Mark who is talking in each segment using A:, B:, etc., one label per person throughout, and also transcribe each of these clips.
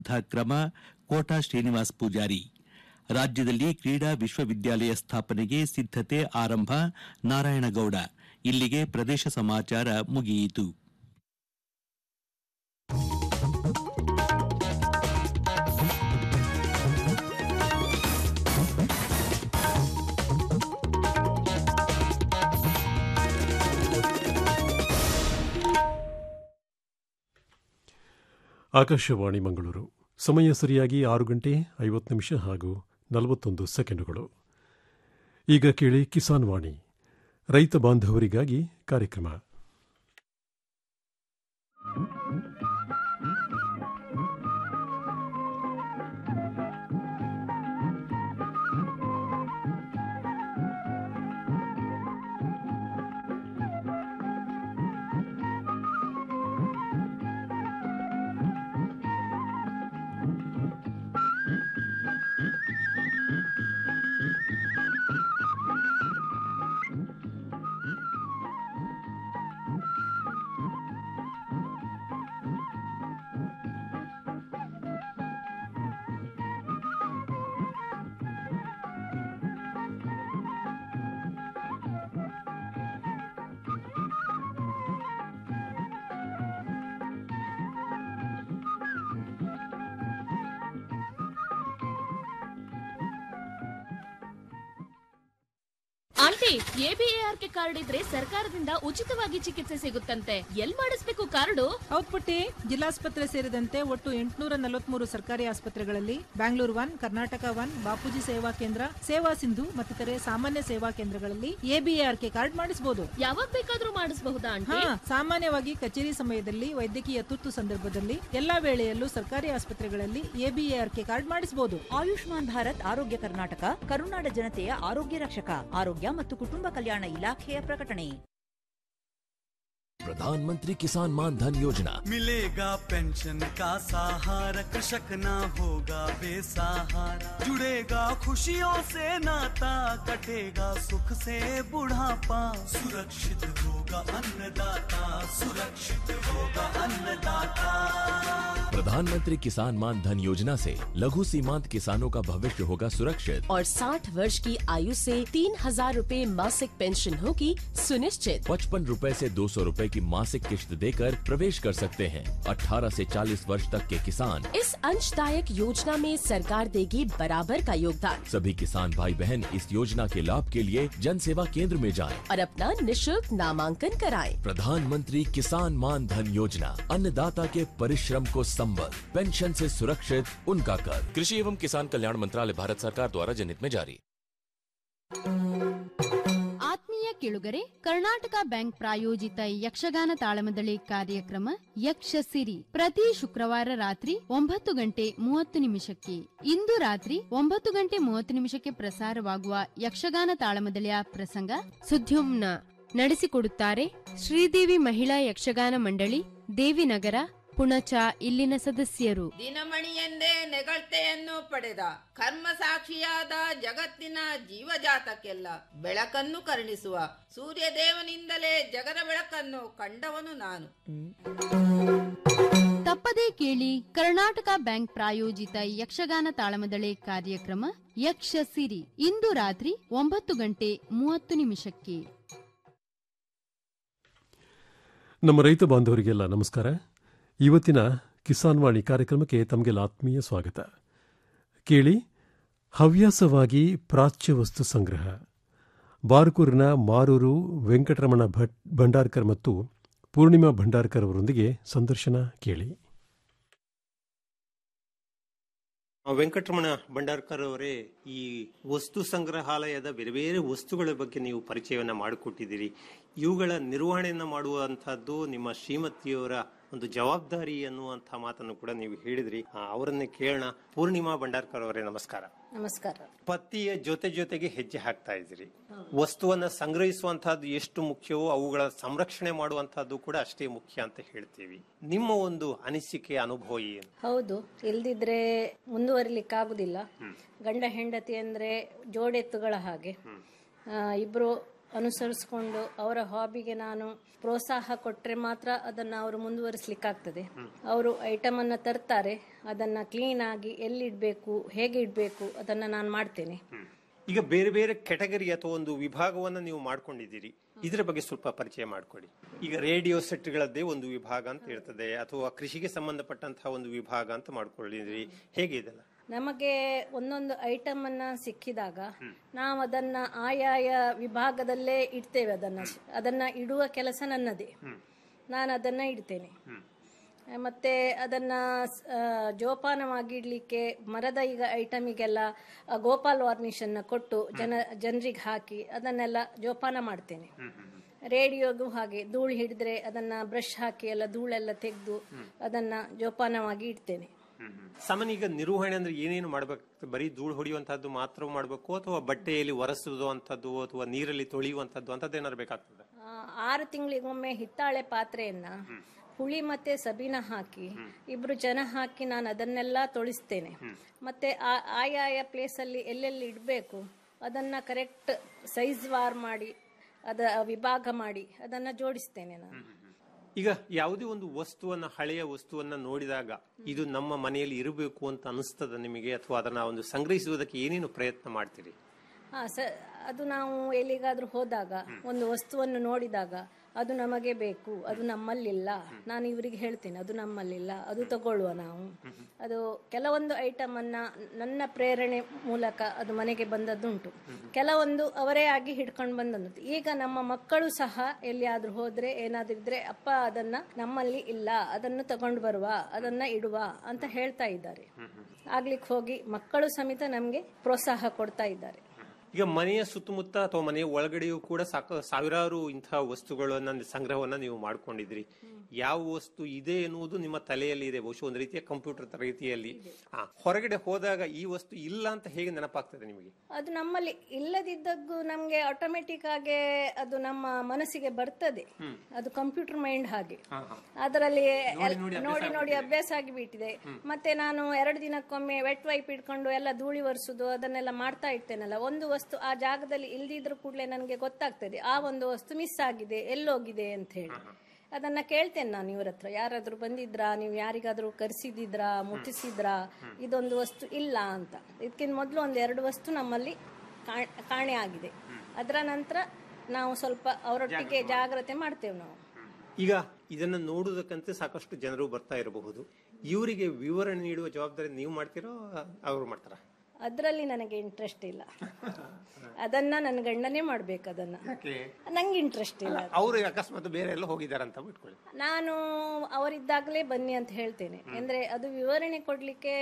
A: ಕ್ರಮ ಕೋಟಾ ಶ್ರೀನಿವಾಸ್ ಪೂಜಾರಿ ರಾಜ್ಯದಲ್ಲಿ ಕ್ರೀಡಾ ವಿಶ್ವವಿದ್ಯಾಲಯ ಸ್ಥಾಪನೆಗೆ ಸಿದ್ದತೆ ಆರಂಭ ನಾರಾಯಣಗೌಡ ಇಲ್ಲಿಗೆ ಪ್ರದೇಶ ಸಮಾಚಾರ ಮುಗಿಯಿತು
B: ಆಕಾಶವಾಣಿ ಮಂಗಳೂರು ಸಮಯ ಸರಿಯಾಗಿ ಆರು ಗಂಟೆ ಐವತ್ತು ನಿಮಿಷ ಹಾಗೂ ನಲವತ್ತೊಂದು ಸೆಕೆಂಡುಗಳು ಈಗ ಕೇಳಿ ಕಿಸಾನ್ ವಾಣಿ ರೈತ ಬಾಂಧವರಿಗಾಗಿ ಕಾರ್ಯಕ್ರಮ
C: ಆಂಟಿ ಎಬಿಎಆರ್ಕೆ ಕಾರ್ಡ್ ಇದ್ರೆ ಸರ್ಕಾರದಿಂದ ಉಚಿತವಾಗಿ ಚಿಕಿತ್ಸೆ ಸಿಗುತ್ತಂತೆ ಎಲ್ ಮಾಡಿಸ್ಬೇಕು ಕಾರ್ಡು
D: ಹೌದ್ ಪುಟ್ಟಿ ಜಿಲ್ಲಾಸ್ಪತ್ರೆ ಸೇರಿದಂತೆ ಒಟ್ಟು ಎಂಟುನೂರ ನಲವತ್ಮೂರು ಸರ್ಕಾರಿ ಆಸ್ಪತ್ರೆಗಳಲ್ಲಿ ಬ್ಯಾಂಗ್ಳೂರ್ ಒನ್ ಕರ್ನಾಟಕ ಒನ್ ಬಾಪೂಜಿ ಸೇವಾ ಕೇಂದ್ರ ಸೇವಾ ಸಿಂಧು ಮತ್ತಿತರೆ ಸಾಮಾನ್ಯ ಸೇವಾ ಕೇಂದ್ರಗಳಲ್ಲಿ ಎಬಿಎಆರ್ಕೆ ಕಾರ್ಡ್ ಮಾಡಿಸಬಹುದು
C: ಯಾವಾಗ ಬೇಕಾದ್ರೂ ಮಾಡಿಸಬಹುದಾ ಆಂಟಿ
D: ಹಾ ಸಾಮಾನ್ಯವಾಗಿ ಕಚೇರಿ ಸಮಯದಲ್ಲಿ ವೈದ್ಯಕೀಯ ತುರ್ತು ಸಂದರ್ಭದಲ್ಲಿ ಎಲ್ಲಾ ವೇಳೆಯಲ್ಲೂ ಸರ್ಕಾರಿ ಆಸ್ಪತ್ರೆಗಳಲ್ಲಿ ಎಬಿಎಆರ್ಕೆ ಕಾರ್ಡ್ ಮಾಡಿಸಬಹುದು
E: ಆಯುಷ್ಮಾನ್ ಭಾರತ್ ಆರೋಗ್ಯ ಕರ್ನಾಟಕ ಕರುನಾಡ ಜನತೆಯ ಆರೋಗ್ಯ ರಕ್ಷಕ ಆರೋಗ್ಯ ಮತ್ತು ಕುಟುಂಬ ಕಲ್ಯಾಣ ಇಲಾಖೆಯ ಪ್ರಕಟಣೆ
F: प्रधानमंत्री किसान मान धन योजना
G: मिलेगा पेंशन का सहारा कृषक ना होगा बेसहारा जुड़ेगा खुशियों से नाता कटेगा सुख से बुढ़ापा सुरक्षित होगा अन्नदाता सुरक्षित होगा अन्नदाता
F: प्रधानमंत्री किसान मान धन योजना से लघु सीमांत किसानों का भविष्य होगा सुरक्षित
H: और 60 वर्ष की आयु से तीन हजार रूपए मासिक पेंशन होगी सुनिश्चित
F: पचपन रूपए से दो सौ रूपए की मासिक किश्त देकर प्रवेश कर सकते हैं 18 से 40 वर्ष तक के किसान
H: इस अंशदायक योजना में सरकार देगी बराबर का योगदान
F: सभी किसान भाई बहन इस योजना के लाभ के लिए जन सेवा केंद्र में जाएं।
H: और अपना निशुल्क नामांकन कराएं।
F: प्रधानमंत्री किसान मान धन योजना अन्नदाता के परिश्रम को संबल पेंशन से सुरक्षित उनका कर कृषि एवं किसान कल्याण मंत्रालय भारत सरकार द्वारा जनहित में जारी
I: ಆತ್ಮೀಯ ಕೇಳುಗರೆ ಕರ್ನಾಟಕ ಬ್ಯಾಂಕ್ ಪ್ರಾಯೋಜಿತ ಯಕ್ಷಗಾನ ತಾಳಮದಳಿ ಕಾರ್ಯಕ್ರಮ ಯಕ್ಷ ಸಿರಿ ಪ್ರತಿ ಶುಕ್ರವಾರ ರಾತ್ರಿ ಒಂಬತ್ತು ಗಂಟೆ ಮೂವತ್ತು ನಿಮಿಷಕ್ಕೆ ಇಂದು ರಾತ್ರಿ ಒಂಬತ್ತು ಗಂಟೆ ಮೂವತ್ತು ನಿಮಿಷಕ್ಕೆ ಪ್ರಸಾರವಾಗುವ ಯಕ್ಷಗಾನ ತಾಳಮದಳಿಯ ಪ್ರಸಂಗ ಸುದ್ಯುಮ್ನ ನಡೆಸಿಕೊಡುತ್ತಾರೆ ಶ್ರೀದೇವಿ ಮಹಿಳಾ ಯಕ್ಷಗಾನ ಮಂಡಳಿ ದೇವಿನಗರ ಪುಣಚ ಇಲ್ಲಿನ ಸದಸ್ಯರು
J: ದಿನಮಣಿಯೆಂದೇ ನೆಗಳ್ತೆಯನ್ನು ಪಡೆದ ಕರ್ಮ ಸಾಕ್ಷಿಯಾದ ಜಗತ್ತಿನ ಜೀವಜಾತಕ್ಕೆಲ್ಲ ಬೆಳಕನ್ನು ಕರುಣಿಸುವ ಸೂರ್ಯದೇವನಿಂದಲೇ ಜಗದ ಬೆಳಕನ್ನು ಕಂಡವನು ನಾನು
I: ತಪ್ಪದೇ ಕೇಳಿ ಕರ್ನಾಟಕ ಬ್ಯಾಂಕ್ ಪ್ರಾಯೋಜಿತ ಯಕ್ಷಗಾನ ತಾಳಮದಳೆ ಕಾರ್ಯಕ್ರಮ ಯಕ್ಷ ಸಿರಿ ಇಂದು ರಾತ್ರಿ ಒಂಬತ್ತು ಗಂಟೆ ಮೂವತ್ತು ನಿಮಿಷಕ್ಕೆ
B: ನಮ್ಮ ರೈತ ಬಾಂಧವರಿಗೆಲ್ಲ ನಮಸ್ಕಾರ ಇವತ್ತಿನ ಕಿಸಾನ್ ವಾಣಿ ಕಾರ್ಯಕ್ರಮಕ್ಕೆ ತಮಗೆಲ್ಲ ಆತ್ಮೀಯ ಸ್ವಾಗತ ಕೇಳಿ ಹವ್ಯಾಸವಾಗಿ ಪ್ರಾಚ್ಯ ವಸ್ತು ಸಂಗ್ರಹ ಬಾರ್ಕೂರಿನ ಮಾರೂರು ವೆಂಕಟರಮಣ ಭಟ್ ಭಂಡಾರ್ಕರ್ ಮತ್ತು ಪೂರ್ಣಿಮಾ ಭಂಡಾರ್ಕರ್ ಅವರೊಂದಿಗೆ ಸಂದರ್ಶನ ಕೇಳಿ
K: ವೆಂಕಟರಮಣ ಭಂಡಾರ್ಕರ್ ಅವರೇ ಈ ವಸ್ತು ಸಂಗ್ರಹಾಲಯದ ಬೇರೆ ಬೇರೆ ವಸ್ತುಗಳ ಬಗ್ಗೆ ನೀವು ಪರಿಚಯವನ್ನ ಮಾಡಿಕೊಟ್ಟಿದ್ದೀರಿ ಇವುಗಳ ನಿರ್ವಹಣೆಯನ್ನ ಮಾಡುವಂತಹದ್ದು ನಿಮ್ಮ ಶ್ರೀಮತಿಯವರ ಒಂದು ಜವಾಬ್ದಾರಿ ಅನ್ನುವಂಥ ಮಾತನ್ನು ಕೂಡ ನೀವು ಹೇಳಿದ್ರಿ ಆ, ಅವರನ್ನೇ ಕೇಳೋಣ ಪೂರ್ಣಿಮಾ ಭಂಡಾರ್ಕರ್ ಅವರೇ ನಮಸ್ಕಾರ
L: ನಮಸ್ಕಾರ
K: ಪತಿಯ ಜೊತೆ ಜೊತೆಗೆ ಹೆಜ್ಜೆ ಹಾಕ್ತಾ ಇದ್ದೀರಿ ವಸ್ತುವನ್ನ ಸಂಗ್ರಹಿಸುವಂತಹದ್ದು ಎಷ್ಟು ಮುಖ್ಯವೋ ಅವುಗಳ ಸಂರಕ್ಷಣೆ ಮಾಡುವಂತಹದ್ದು ಕೂಡ ಅಷ್ಟೇ ಮುಖ್ಯ ಅಂತ ಹೇಳ್ತೀವಿ ನಿಮ್ಮ ಒಂದು ಅನಿಸಿಕೆ ಅನುಭವ ಏನು
L: ಹೌದು ಇಲ್ದಿದ್ರೆ ಮುಂದುವರಿಲಿಕ್ಕಾಗುದಿಲ್ಲ ಗಂಡ ಹೆಂಡತಿ ಅಂದ್ರೆ ಜೋಡೆತ್ತುಗಳ ಹಾಗೆ ಆ, ಇಬ್ರು ಅನುಸರಿಸ್ಕೊಂಡು ಅವರ ಹಾಬಿಗೆ ನಾನು ಪ್ರೋತ್ಸಾಹ ಕೊಟ್ಟರೆ ಮಾತ್ರ ಅದನ್ನು ಅವರು ಮುಂದುವರಿಸ್ಲಿಕ್ಕಾಗ್ತದೆ ಅವರು ಐಟಮನ್ನು ತರ್ತಾರೆ ಅದನ್ನು ಕ್ಲೀನಾಗಿ ಎಲ್ಲಿಡಬೇಕು ಹೇಗೆ ಇಡಬೇಕು ಅದನ್ನು ನಾನು ಮಾಡ್ತೇನೆ
K: ಈಗ ಬೇರೆ ಬೇರೆ ಕೆಟಗರಿ ಅಥವಾ ಒಂದು ವಿಭಾಗವನ್ನ ನೀವು ಮಾಡ್ಕೊಂಡಿದ್ದೀರಿ ಇದರ ಬಗ್ಗೆ ಸ್ವಲ್ಪ ಪರಿಚಯ ಮಾಡಿಕೊಡಿ ಈಗ ರೇಡಿಯೋ ಸೆಟ್ಗಳದ್ದೇ ಒಂದು ವಿಭಾಗ ಅಂತ ಇರ್ತದೆ ಅಥವಾ ಕೃಷಿಗೆ ಸಂಬಂಧಪಟ್ಟಂತಹ ಒಂದು ವಿಭಾಗ ಅಂತ ಮಾಡ್ಕೊಂಡಿದ್ದೀರಿ ಹೇಗೆ ಇದೆಲ್ಲ
L: ನಮಗೆ ಒಂದೊಂದು ಐಟಮ್ ಅನ್ನ ಸಿಕ್ಕಿದಾಗ ನಾವು ಅದನ್ನ ಆಯಾಯ ವಿಭಾಗದಲ್ಲೇ ಇಡ್ತೇವೆ ಅದನ್ನ ಅದನ್ನ ಇಡುವ ಕೆಲಸ ನನ್ನದೇ ನಾನು ಅದನ್ನ ಇಡ್ತೇನೆ ಮತ್ತೆ ಅದನ್ನ ಸ್- ಆ, ಜೋಪಾನವಾಗಿ ಇಡ್ಲಿಕ್ಕೆ ಮರದ ಈಗ ಐಟಮಿಗೆಲ್ಲ ಆ, ಗೋಪಾಲ್ ವಾರ್ನಿಷ್ ಅನ್ನ ಕೊಟ್ಟು ಜನ ಜನರಿಗೆ ಹಾಕಿ ಅದನ್ನೆಲ್ಲ ಜೋಪಾನ ಮಾಡ್ತೇನೆ ರೇಡಿಯೋಗೂ ಹಾಗೆ ಧೂಳು ಹಿಡಿದ್ರೆ ಅದನ್ನ ಬ್ರಷ್ ಹಾಕಿ ಎಲ್ಲ ಧೂಳೆಲ್ಲ ತೆಗೆದು ಅದನ್ನ ಜೋಪಾನವಾಗಿ ಇಡ್ತೇನೆ
K: ಸಾಮಾನ್ಯ ಈಗ ನಿರ್ವಹಣೆ ಅಂದ್ರೆ ಏನೇನು ಮಾಡ್ಬೇಕು ಬರೀ ಧೂಳು ಹೊಡೆಯುವಂತಹದ್ದು ಮಾತ್ರ ಮಾಡಬೇಕು ಅಥವಾ ಬಟ್ಟೆಯಲ್ಲಿ ಒರೆಸುವಂತದ್ದು ಅಥವಾ ನೀರಲ್ಲಿ ತೊಳೆಯುವಂತದ್ದು ಅಂತದ್ದು ಏನಾದ್ರು ಬೇಕಾಗ್ತದೆ
L: ಆ, ಆರು ತಿಂಗಳಿಗೊಮ್ಮೆ ಹಿತ್ತಾಳೆ ಪಾತ್ರೆಯನ್ನ ಹುಳಿ ಮತ್ತೆ ಸಬೀನ ಹಾಕಿ ಇಬ್ರು ಜನ ಹಾಕಿ ನಾನು ಅದನ್ನೆಲ್ಲ ತೊಳಿಸ್ತೇನೆ ಮತ್ತೆ ಆ- ಆಯಾಯ ಪ್ಲೇಸ್ ಅಲ್ಲಿ ಎಲ್ಲೆಲ್ಲಿ ಇಡಬೇಕು ಅದನ್ನ ಕರೆಕ್ಟ್ ಸೈಜ್ ವಾರ್ ಮಾಡಿ ಅದ ವಿಭಾಗ ಮಾಡಿ ಅದನ್ನ ಜೋಡಿಸ್ತೇನೆ ನಾನು
K: ಈಗ ಯಾವುದೇ ಒಂದು ವಸ್ತುವನ್ನ ಹಳೆಯ ವಸ್ತುವನ್ನ ನೋಡಿದಾಗ ಇದು ನಮ್ಮ ಮನೆಯಲ್ಲಿ ಇರಬೇಕು ಅಂತ ಅನಿಸ್ತದ ನಿಮಗೆ ಅಥವಾ ಅದನ್ನ ಒಂದು ಸಂಗ್ರಹಿಸುವುದಕ್ಕೆ ಏನೇನು ಪ್ರಯತ್ನ ಮಾಡ್ತೀರಿ
L: ಹಾ ಸ ಅದು ನಾವು ಎಲ್ಲಿಗಾದ್ರೂ ಹೋದಾಗ ಒಂದು ವಸ್ತುವನ್ನು ನೋಡಿದಾಗ ಅದು ನಮಗೆ ಬೇಕು ಅದು ನಮ್ಮಲ್ಲಿಲ್ಲ ನಾನು ಇವರಿಗೆ ಹೇಳ್ತೇನೆ ಅದು ನಮ್ಮಲ್ಲಿಲ್ಲ ಅದು ತಗೊಳ್ಳುವ ನಾವು ಅದು ಕೆಲವೊಂದು ಐಟಮ್ ಅನ್ನ ನನ್ನ ಪ್ರೇರಣೆ ಮೂಲಕ ಅದು ಮನೆಗೆ ಬಂದದ್ದುಂಟು ಕೆಲವೊಂದು ಅವರೇ ಆಗಿ ಹಿಡ್ಕೊಂಡು ಬಂದದ್ದು ಈಗ ನಮ್ಮ ಮಕ್ಕಳು ಸಹ ಎಲ್ಲಿಯಾದ್ರೂ ಹೋದ್ರೆ ಏನಾದ್ರೂ ಇದ್ರೆ ಅಪ್ಪ ಅದನ್ನ ನಮ್ಮಲ್ಲಿ ಇಲ್ಲ ಅದನ್ನು ತಗೊಂಡು ಬರುವ ಅದನ್ನ ಇಡುವ ಅಂತ ಹೇಳ್ತಾ ಇದ್ದಾರೆ ಆಗ್ಲಿಕ್ಕೆ ಹೋಗಿ ಮಕ್ಕಳು ಸಮೇತ ನಮ್ಗೆ ಪ್ರೋತ್ಸಾಹ ಕೊಡ್ತಾ ಇದ್ದಾರೆ
K: ಈಗ ಮನೆಯ ಸುತ್ತಮುತ್ತ ಅಥವಾ ಮನೆಯ ಒಳಗಡೆಯೂ ಕೂಡ ಸಾಕ ಸಾವಿರಾರು ಇಂತಹ ವಸ್ತುಗಳನ್ನ ಸಂಗ್ರಹವನ್ನ ನೀವು ಮಾಡ್ಕೊಂಡಿದ್ರಿ ಯಾವ ವಸ್ತು ಇದೆ ಎನ್ನುವುದು ನಿಮ್ಮ ತಲೆಯಲ್ಲಿ ಇದೆ ಬಹುಶಃ ಒಂದು ರೀತಿಯ ಕಂಪ್ಯೂಟರ್ ರೀತಿಯಲ್ಲಿ ಆ, ಹೊರಗಡೆ ಹೋದಾಗ ಈ ವಸ್ತು ಇಲ್ಲ ಅಂತ ಹೇಗೆ ನೆನಪಾಗ್ತದೆ ನಿಮಗೆ
L: ಅದು ನಮ್ಮಲ್ಲಿ ಇಲ್ಲದಿದ್ದದ್ದು ನಮ್ಗೆ ಆಟೋಮೆಟಿಕ್ ಆಗಿ ಅದು ನಮ್ಮ ಮನಸ್ಸಿಗೆ ಬರ್ತದೆ ಅದು ಕಂಪ್ಯೂಟರ್ ಮೈಂಡ್ ಹಾಗೆ ಅದರಲ್ಲಿ ಎಲ್- ನೋಡಿ ನೋಡಿ ಅಭ್ಯಾಸ ಆಗಿಬಿಟ್ಟಿದೆ ಮತ್ತೆ ನಾನು ಎರಡು ದಿನಕ್ಕೊಮ್ಮೆ ವೆಟ್ ವೈಪ್ ಇಟ್ಕೊಂಡು ಎಲ್ಲ ಧೂಳಿ ಒರೆಸುದು ಅದನ್ನೆಲ್ಲ ಮಾಡ್ತಾ ಇರ್ತೇನಲ್ಲ ಒಂದು ವಸ್ತು ಆ ಜಾಗದಲ್ಲಿ ಇಲ್ದಿದ್ರು ಕೂಡಲೇ ನನಗೆ ಗೊತ್ತಾಗ್ತದೆ ಆ ಒಂದು ವಸ್ತು ಮಿಸ್ ಆಗಿದೆ ಎಲ್ಲೋಗಿದೆ ಅಂತ ಹೇಳಿ ಅದನ್ನ ಕೇಳ್ತೇನೆ ನಾನು ಇವ್ರ ಹತ್ರ ಯಾರಾದ್ರೂ ಬಂದಿದ್ರಾ ನೀವು ಯಾರಿಗಾದ್ರೂ ಕರೆಸಿದಿದ್ರಾ ಮುಟ್ಟಿಸಿದ್ರಾ ಇದೊಂದು ವಸ್ತು ಇಲ್ಲ ಅಂತ ಇದಕ್ಕಿಂತ ಮೊದಲು ಒಂದು ಎರಡು ವಸ್ತು ನಮ್ಮಲ್ಲಿ ಕಾಣ್- ಕಾಣೆ ಆಗಿದೆ ಅದರ ನಂತರ ನಾವು ಸ್ವಲ್ಪ ಅವರೊಟ್ಟಿಗೆ ಜಾಗ್ರತೆ ಮಾಡ್ತೇವೆ ನಾವು
K: ಈಗ ಇದನ್ನ ನೋಡುವುದಕ್ಕಂತೆ ಸಾಕಷ್ಟು ಜನರು ಬರ್ತಾ ಇರಬಹುದು ಇವರಿಗೆ ವಿವರಣೆ ನೀಡುವ ಜವಾಬ್ದಾರಿ ನೀವು ಮಾಡ್ತೀರೋ ಅವರು ಮಾಡ್ತಾರ
L: ಅದರಲ್ಲಿ ನನಗೆ ಇಂಟ್ರೆಸ್ಟ್ ಇಲ್ಲ ಅದನ್ನ ನನ್ನ ಗಂಡನೇ ಮಾಡ್ಬೇಕು ಅದನ್ನ ನಂಗೆ ಇಂಟ್ರೆಸ್ಟ್ ಇಲ್ಲ
K: ಅವರು ಅಕಸ್ಮಾತ್ ಬೇರೆ ಎಲ್ಲ ಹೋಗಿದ್ದಾರೆ ಅಂತ ಇಟ್ಕೊಳ್ಳಿ
L: ನಾನು ಅವರಿದ್ದಾಗಲೇ ಬನ್ನಿ ಅಂತ ಹೇಳ್ತೇನೆ ಅಂದ್ರೆ ಅದು ವಿವರಣೆ ಕೊಡ್ಲಿಕ್ಕೆ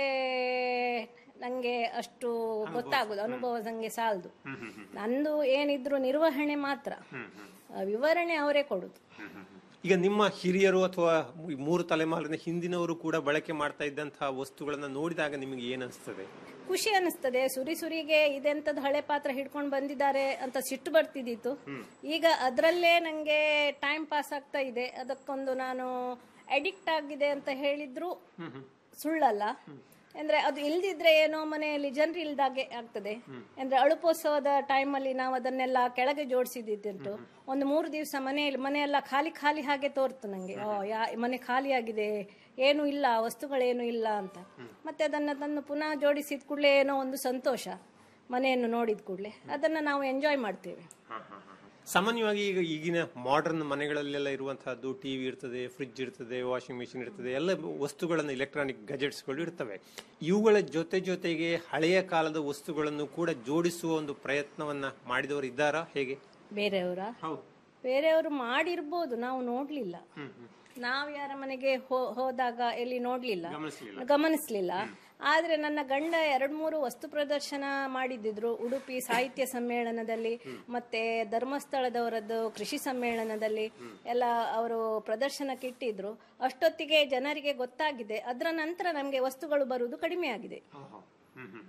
L: ನಂಗೆ ಅಷ್ಟು ಗೊತ್ತಾಗುದು ಅನುಭವ ನಂಗೆ ಸಾಲದು ನಂದು ಏನಿದ್ರು ನಿರ್ವಹಣೆ ಮಾತ್ರ ಆ, ವಿವರಣೆ ಅವರೇ ಕೊಡುದು
K: ಈಗ ನಿಮ್ಮ ಹಿರಿಯರು ಅಥವಾ ಈ ಮೂರು ತಲೆಮಾರಿನ ಹಿಂದಿನವರು ಕೂಡ ಬಳಕೆ ಮಾಡ್ತಾ ಇದ್ದಂತಹ ವಸ್ತುಗಳನ್ನ ನೋಡಿದಾಗ ನಿಮಗೆ ಏನ್ ಅನಿಸ್ತದೆ
L: ಖುಷಿ ಅನಿಸ್ತದೆ ಸುರಿ ಸುರಿಗೆ ಇದೆಂತದ್ ಹಳೆ ಪಾತ್ರ ಹಿಡ್ಕೊಂಡು ಬಂದಿದ್ದಾರೆ ಅಂತ ಸಿಟ್ಟು ಬರ್ತಿದ್ದಿತ್ತು ಈಗ ಅದರಲ್ಲೇ ನಂಗೆ ಟೈಮ್ ಪಾಸ್ ಆಗ್ತಾ ಇದೆ ಅದಕ್ಕೊಂದು ನಾನು ಅಡಿಕ್ಟ್ ಆಗಿದೆ ಅಂತ ಹೇಳಿದ್ರು ಸುಳ್ಳಲ್ಲ ಅಂದ್ರೆ ಅದು ಇಲ್ದಿದ್ರೆ ಏನೋ ಮನೆಯಲ್ಲಿ ಜನರು ಇಲ್ದಾಗೆ ಆಗ್ತದೆ ಅಂದ್ರೆ ಅಳುಪೋತ್ಸವದ ಟೈಮಲ್ಲಿ ನಾವು ಅದನ್ನೆಲ್ಲ ಕೆಳಗೆ ಜೋಡಿಸಿದ್ದುಂಟು ಒಂದು ಮೂರು ದಿವಸ ಮನೆಯಲ್ಲಿ ಮನೆಯೆಲ್ಲ ಖಾಲಿ ಖಾಲಿ ಹಾಗೆ ತೋರ್ತು ನಂಗೆ ಓ ಯಾ ಮನೆ ಖಾಲಿ ಆಗಿದೆ ಏನು ಇಲ್ಲ ವಸ್ತುಗಳೇನು ಇಲ್ಲ ಅಂತ ಮತ್ತೆ ಅದನ್ನ ತಂದು ಪುನಃ ಜೋಡಿಸಿದ ಕೂಡಲೇ ಏನೋ ಒಂದು ಸಂತೋಷ ಮನೆಯನ್ನು ನೋಡಿದ ಕೂಡಲೇ ಅದನ್ನ ನಾವು ಎಂಜಾಯ್ ಮಾಡ್ತೇವೆ
K: ಸಾಮಾನ್ಯವಾಗಿ ಈಗ ಈಗಿನ ಮಾಡರ್ನ್ ಮನೆಗಳಲ್ಲೆಲ್ಲ ಇರುವಂತಹದ್ದು ಟಿವಿ ಇರ್ತದೆ ಫ್ರಿಡ್ಜ್ ಇರ್ತದೆ ವಾಷಿಂಗ್ ಮಿಷಿನ್ ಇರ್ತದೆ ಎಲ್ಲ ವಸ್ತುಗಳನ್ನು ಇಲೆಕ್ಟ್ರಾನಿಕ್ ಗಳು ಇರ್ತವೆ ಇವುಗಳ ಜೊತೆ ಜೊತೆಗೆ ಹಳೆಯ ಕಾಲದ ವಸ್ತುಗಳನ್ನು ಕೂಡ ಜೋಡಿಸುವ ಒಂದು ಪ್ರಯತ್ನವನ್ನ ಮಾಡಿದವರು ಇದ್ದಾರಾ ಹೇಗೆ
L: ಬೇರೆಯವರ ಬೇರೆಯವರು ಮಾಡಿರ್ಬೋದು ನಾವು ನೋಡ್ಲಿಲ್ಲ ನಾವು ಯಾರ ಮನೆಗೆ ಹೋ- ಹೋದಾಗ ಎಲ್ಲಿ ನೋಡ್ಲಿಲ್ಲ ಗಮನಿಸ್ಲಿಲ್ಲ ಆದ್ರೆ ನನ್ನ ಗಂಡ ಎರಡ್ ಮೂರು ವಸ್ತು ಪ್ರದರ್ಶನ ಮಾಡಿದ್ದಿದ್ರು ಉಡುಪಿ ಸಾಹಿತ್ಯ ಸಮ್ಮೇಳನದಲ್ಲಿ ಮತ್ತೆ ಧರ್ಮಸ್ಥಳದವರದ್ದು ಕೃಷಿ ಸಮ್ಮೇಳನದಲ್ಲಿ ಎಲ್ಲ ಅವರು ಪ್ರದರ್ಶನಕ್ಕೆ ಇಟ್ಟಿದ್ರು ಅಷ್ಟೊತ್ತಿಗೆ ಜನರಿಗೆ ಗೊತ್ತಾಗಿದೆ ಅದರ ನಂತರ ನಮಗೆ ವಸ್ತುಗಳು ಬರುವುದು ಕಡಿಮೆ ಆಗಿದೆ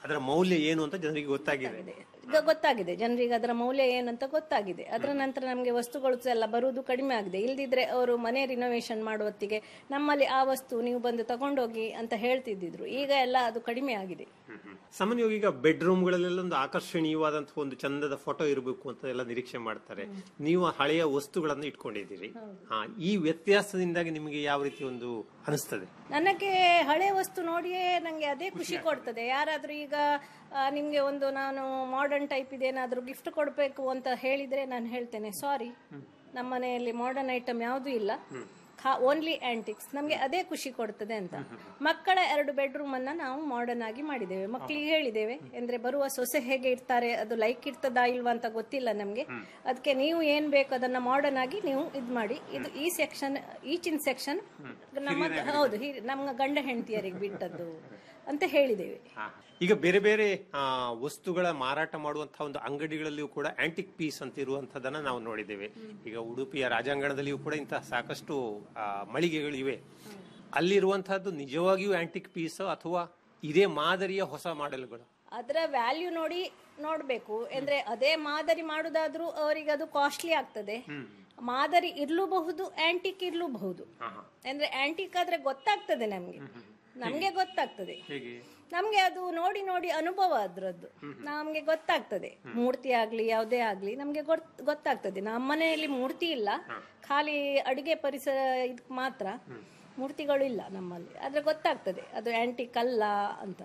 K: ಅದರ ಮೌಲ್ಯ ಏನು ಅಂತ ಜನರಿಗೆ ಗೊತ್ತಾಗಿದೆ
L: ಈಗ ಗೊತ್ತಾಗಿದೆ ಜನರಿಗೆ ಅದರ ಮೌಲ್ಯ ಏನಂತ ಗೊತ್ತಾಗಿದೆ ಅದರ ನಂತರ ನಮಗೆ ವಸ್ತುಗಳು ಎಲ್ಲ ಬರುವುದು ಕಡಿಮೆ ಆಗಿದೆ ಇಲ್ದಿದ್ರೆ ಅವರು ಮನೆ ರಿನೋವೇಷನ್ ಮಾಡುವತ್ತಿಗೆ ನಮ್ಮಲ್ಲಿ ಆ ವಸ್ತು ನೀವು ಬಂದು ತಗೊಂಡೋಗಿ ಅಂತ ಹೇಳ್ತಿದ್ದಿದ್ರು ಈಗ ಎಲ್ಲ ಅದು ಕಡಿಮೆ ಆಗಿದೆ
K: ಸಾಮಾನ್ಯವಾಗಿ ಈಗ ಬೆಡ್ರೂಮ್ಗಳಲ್ಲೆಲ್ಲ ಒಂದು ಆಕರ್ಷಣೀಯವಾದಂತಹ ಒಂದು ಚಂದದ ಫೋಟೋ ಇರಬೇಕು ಅಂತ ಎಲ್ಲ ನಿರೀಕ್ಷೆ ಮಾಡ್ತಾರೆ ನೀವು ಹಳೆಯ ವಸ್ತುಗಳನ್ನು ಇಟ್ಕೊಂಡಿದ್ದೀರಿ ಹಾ ಈ ವ್ಯತ್ಯಾಸದಿಂದಾಗಿ ನಿಮಗೆ ಯಾವ ರೀತಿ ಒಂದು ಅನಿಸ್ತದೆ
L: ನನಗೆ ಹಳೆ ವಸ್ತು ನೋಡಿಯೇ ನಂಗೆ ಅದೇ ಖುಷಿ ಕೊಡ್ತದೆ ಯಾರಾದ್ರೂ ಈಗ ಆ, ನಿಮ್ಗೆ ಒಂದು ನಾನು ಮಾಡರ್ನ್ ಟೈಪ್ ಇದೆ ಏನಾದ್ರೂ ಗಿಫ್ಟ್ ಕೊಡಬೇಕು ಅಂತ ಹೇಳಿದ್ರೆ ನಾನು ಹೇಳ್ತೇನೆ ಸಾರಿ ನಮ್ಮ ಮನೆಯಲ್ಲಿ ಮಾಡರ್ನ್ ಐಟಮ್ ಯಾವುದೂ ಇಲ್ಲ ಓನ್ಲಿ ಆಂಟಿಕ್ಸ್ ನಮಗೆ ಅದೇ ಖುಷಿ ಕೊಡ್ತದೆ ಅಂತ ಮಕ್ಕಳ ಎರಡು ಬೆಡ್ರೂಮ್ ಅನ್ನ ನಾವು ಮಾಡರ್ನ್ ಆಗಿ ಮಾಡಿದ್ದೇವೆ ಮಕ್ಕಳಿಗೆ ಹೇಳಿದ್ದೇವೆ ಅಂದ್ರೆ ಬರುವ ಸೊಸೆ ಹೇಗೆ ಇರ್ತಾರೆ ಅದು ಲೈಕ್ ಇರ್ತದಾ ಇಲ್ವಾ ಅಂತ ಗೊತ್ತಿಲ್ಲ ನಮ್ಗೆ ಅದಕ್ಕೆ ನೀವು ಏನ್ ಬೇಕು ಅದನ್ನ ಮಾಡರ್ನ್ ಆಗಿ ನೀವು ಇದ್ ಮಾಡಿ ಇದು ಈ ಸೆಕ್ಷನ್ ಈಚಿನ ಸೆಕ್ಷನ್ ನಮ್ಮ ಹೌದು ಹಿ- ನಮ್ಮ ಗಂಡ ಹೆಂಡತಿಯರಿಗೆ ಬಿಟ್ಟದ್ದು ಅಂತ ಹೇಳಿದ್ದೇವೆ
K: ಈಗ ಬೇರೆ ಬೇರೆ ಆ, ವಸ್ತುಗಳ ಮಾರಾಟ ಮಾಡುವಂತಹ ಒಂದು ಅಂಗಡಿಗಳಲ್ಲಿಯೂ ಕೂಡ ಆಂಟಿಕ್ ಪೀಸ್ ಅಂತ ಇರುವಂತದನ್ನ ನಾವು ನೋಡಿದ್ದೇವೆ ಈಗ ಉಡುಪಿಯ ರಾಜಾಂಗಣದಲ್ಲಿಯೂ ಕೂಡ ಇಂತಹ ಸಾಕಷ್ಟು ಆ, ಮಳಿಗೆಗಳಿವೆ ಅಲ್ಲಿರುವಂತಹದ್ದು ನಿಜವಾಗಿಯೂ ಆಂಟಿಕ್ ಪೀಸ್ ಅಥವಾ ಇದೇ ಮಾದರಿಯ ಹೊಸ ಮಾಡೆಲ್ಗಳು
L: ಅದರ ವ್ಯಾಲ್ಯೂ ನೋಡಿ ನೋಡ್ಬೇಕು ಅಂದ್ರೆ ಅದೇ ಮಾದರಿ ಮಾಡುದಾದ್ರೂ ಅವರಿಗೆ ಅದು ಕಾಸ್ಟ್ಲಿ ಆಗ್ತದೆ ಮಾದರಿ ಇರ್ಲೂಬಹುದು ಆಂಟಿಕ್ ಇರ್ಲೂಬಹುದು ಅಂದ್ರೆ ಆಂಟಿಕ್ ಆದ್ರೆ ಗೊತ್ತಾಗ್ತದೆ ನಮ್ಗೆ ನಮ್ಗೆ ಗೊತ್ತಾಗ್ತದೆ ನಮ್ಗೆ ಅದು ನೋಡಿ ನೋಡಿ ಅನುಭವ ಅದ್ರದ್ದು ನಮ್ಗೆ ಗೊತ್ತಾಗ್ತದೆ ಮೂರ್ತಿ ಆಗ್ಲಿ ಯಾವುದೇ ಆಗ್ಲಿ ನಮ್ಗೆ ಗೊತ್- ಗೊತ್ತಾಗ್ತದೆ ನಮ್ಮ ಮನೆಯಲ್ಲಿ ಮೂರ್ತಿ ಇಲ್ಲ ಖಾಲಿ ಅಡಿಗೆ ಪರಿಸರ ಇದಕ್ ಮಾತ್ರ ಮೂರ್ತಿಗಳು ಇಲ್ಲ ನಮ್ಮಲ್ಲಿ ಆದ್ರೆ ಗೊತ್ತಾಗ್ತದೆ ಅದು ಆಂಟಿಕ್ ಅಲ್ಲ ಅಂತ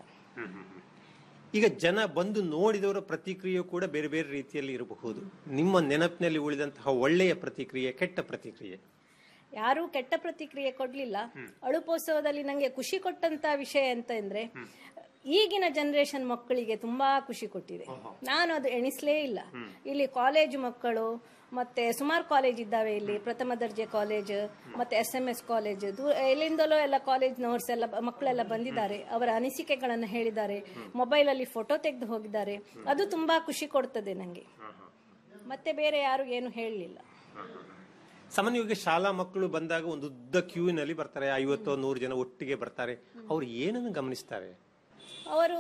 K: ಈಗ ಜನ ಬಂದು ನೋಡಿದವರ ಪ್ರತಿಕ್ರಿಯೆ ಕೂಡ ಬೇರೆ ಬೇರೆ ರೀತಿಯಲ್ಲಿ ಇರಬಹುದು ನಿಮ್ಮ ನೆನಪಿನಲ್ಲಿ ಉಳಿದಂತಹ ಒಳ್ಳೆಯ ಪ್ರತಿಕ್ರಿಯೆ ಕೆಟ್ಟ ಪ್ರತಿಕ್ರಿಯೆ
L: ಯಾರೂ ಕೆಟ್ಟ ಪ್ರತಿಕ್ರಿಯೆ ಕೊಡ್ಲಿಲ್ಲ ಅಳುಪೋತ್ಸವದಲ್ಲಿ ನಂಗೆ ಖುಷಿ ಕೊಟ್ಟಂತ ವಿಷಯ ಎಂತ ಅಂದ್ರೆ ಈಗಿನ ಜನರೇಷನ್ ಮಕ್ಕಳಿಗೆ ತುಂಬಾ ಖುಷಿ ಕೊಟ್ಟಿದೆ ನಾನು ಅದು ಎಣಿಸ್ಲೇ ಇಲ್ಲ ಇಲ್ಲಿ ಕಾಲೇಜು ಮಕ್ಕಳು ಮತ್ತೆ ಸುಮಾರು ಕಾಲೇಜ್ ಇದ್ದಾವೆ ಇಲ್ಲಿ ಪ್ರಥಮ ದರ್ಜೆ ಕಾಲೇಜ್ ಮತ್ತೆ ಎಸ್ ಎಂ ಎಸ್ ಕಾಲೇಜ್ ಎಲ್ಲಿಂದಲೋ ಎಲ್ಲ ಕಾಲೇಜ್ ನೋಟ್ಸ್ ಎಲ್ಲ ಬ- ಮಕ್ಕಳೆಲ್ಲ ಬಂದಿದ್ದಾರೆ ಅವರ ಅನಿಸಿಕೆಗಳನ್ನು ಹೇಳಿದ್ದಾರೆ ಮೊಬೈಲ್ ಅಲ್ಲಿ ಫೋಟೋ ತೆಗೆದು ಹೋಗಿದ್ದಾರೆ ಅದು ತುಂಬಾ ಖುಷಿ ಕೊಡ್ತದೆ ನಂಗೆ ಮತ್ತೆ ಬೇರೆ ಯಾರು ಏನು ಹೇಳಲಿಲ್ಲ
K: ಸಾಮಾನ್ಯವಾಗಿ ಶಾಲಾ ಮಕ್ಕಳು ಬಂದಾಗ ಒಂದು ಉದ್ದ ಕ್ಯೂನಲ್ಲಿ ಬರ್ತಾರೆ ಐವತ್ತೋ ನೂರು ಜನ ಒಟ್ಟಿಗೆ ಬರ್ತಾರೆ ಅವ್ರು ಏನನ್ನು ಗಮನಿಸ್ತಾರೆ
L: ಅವರು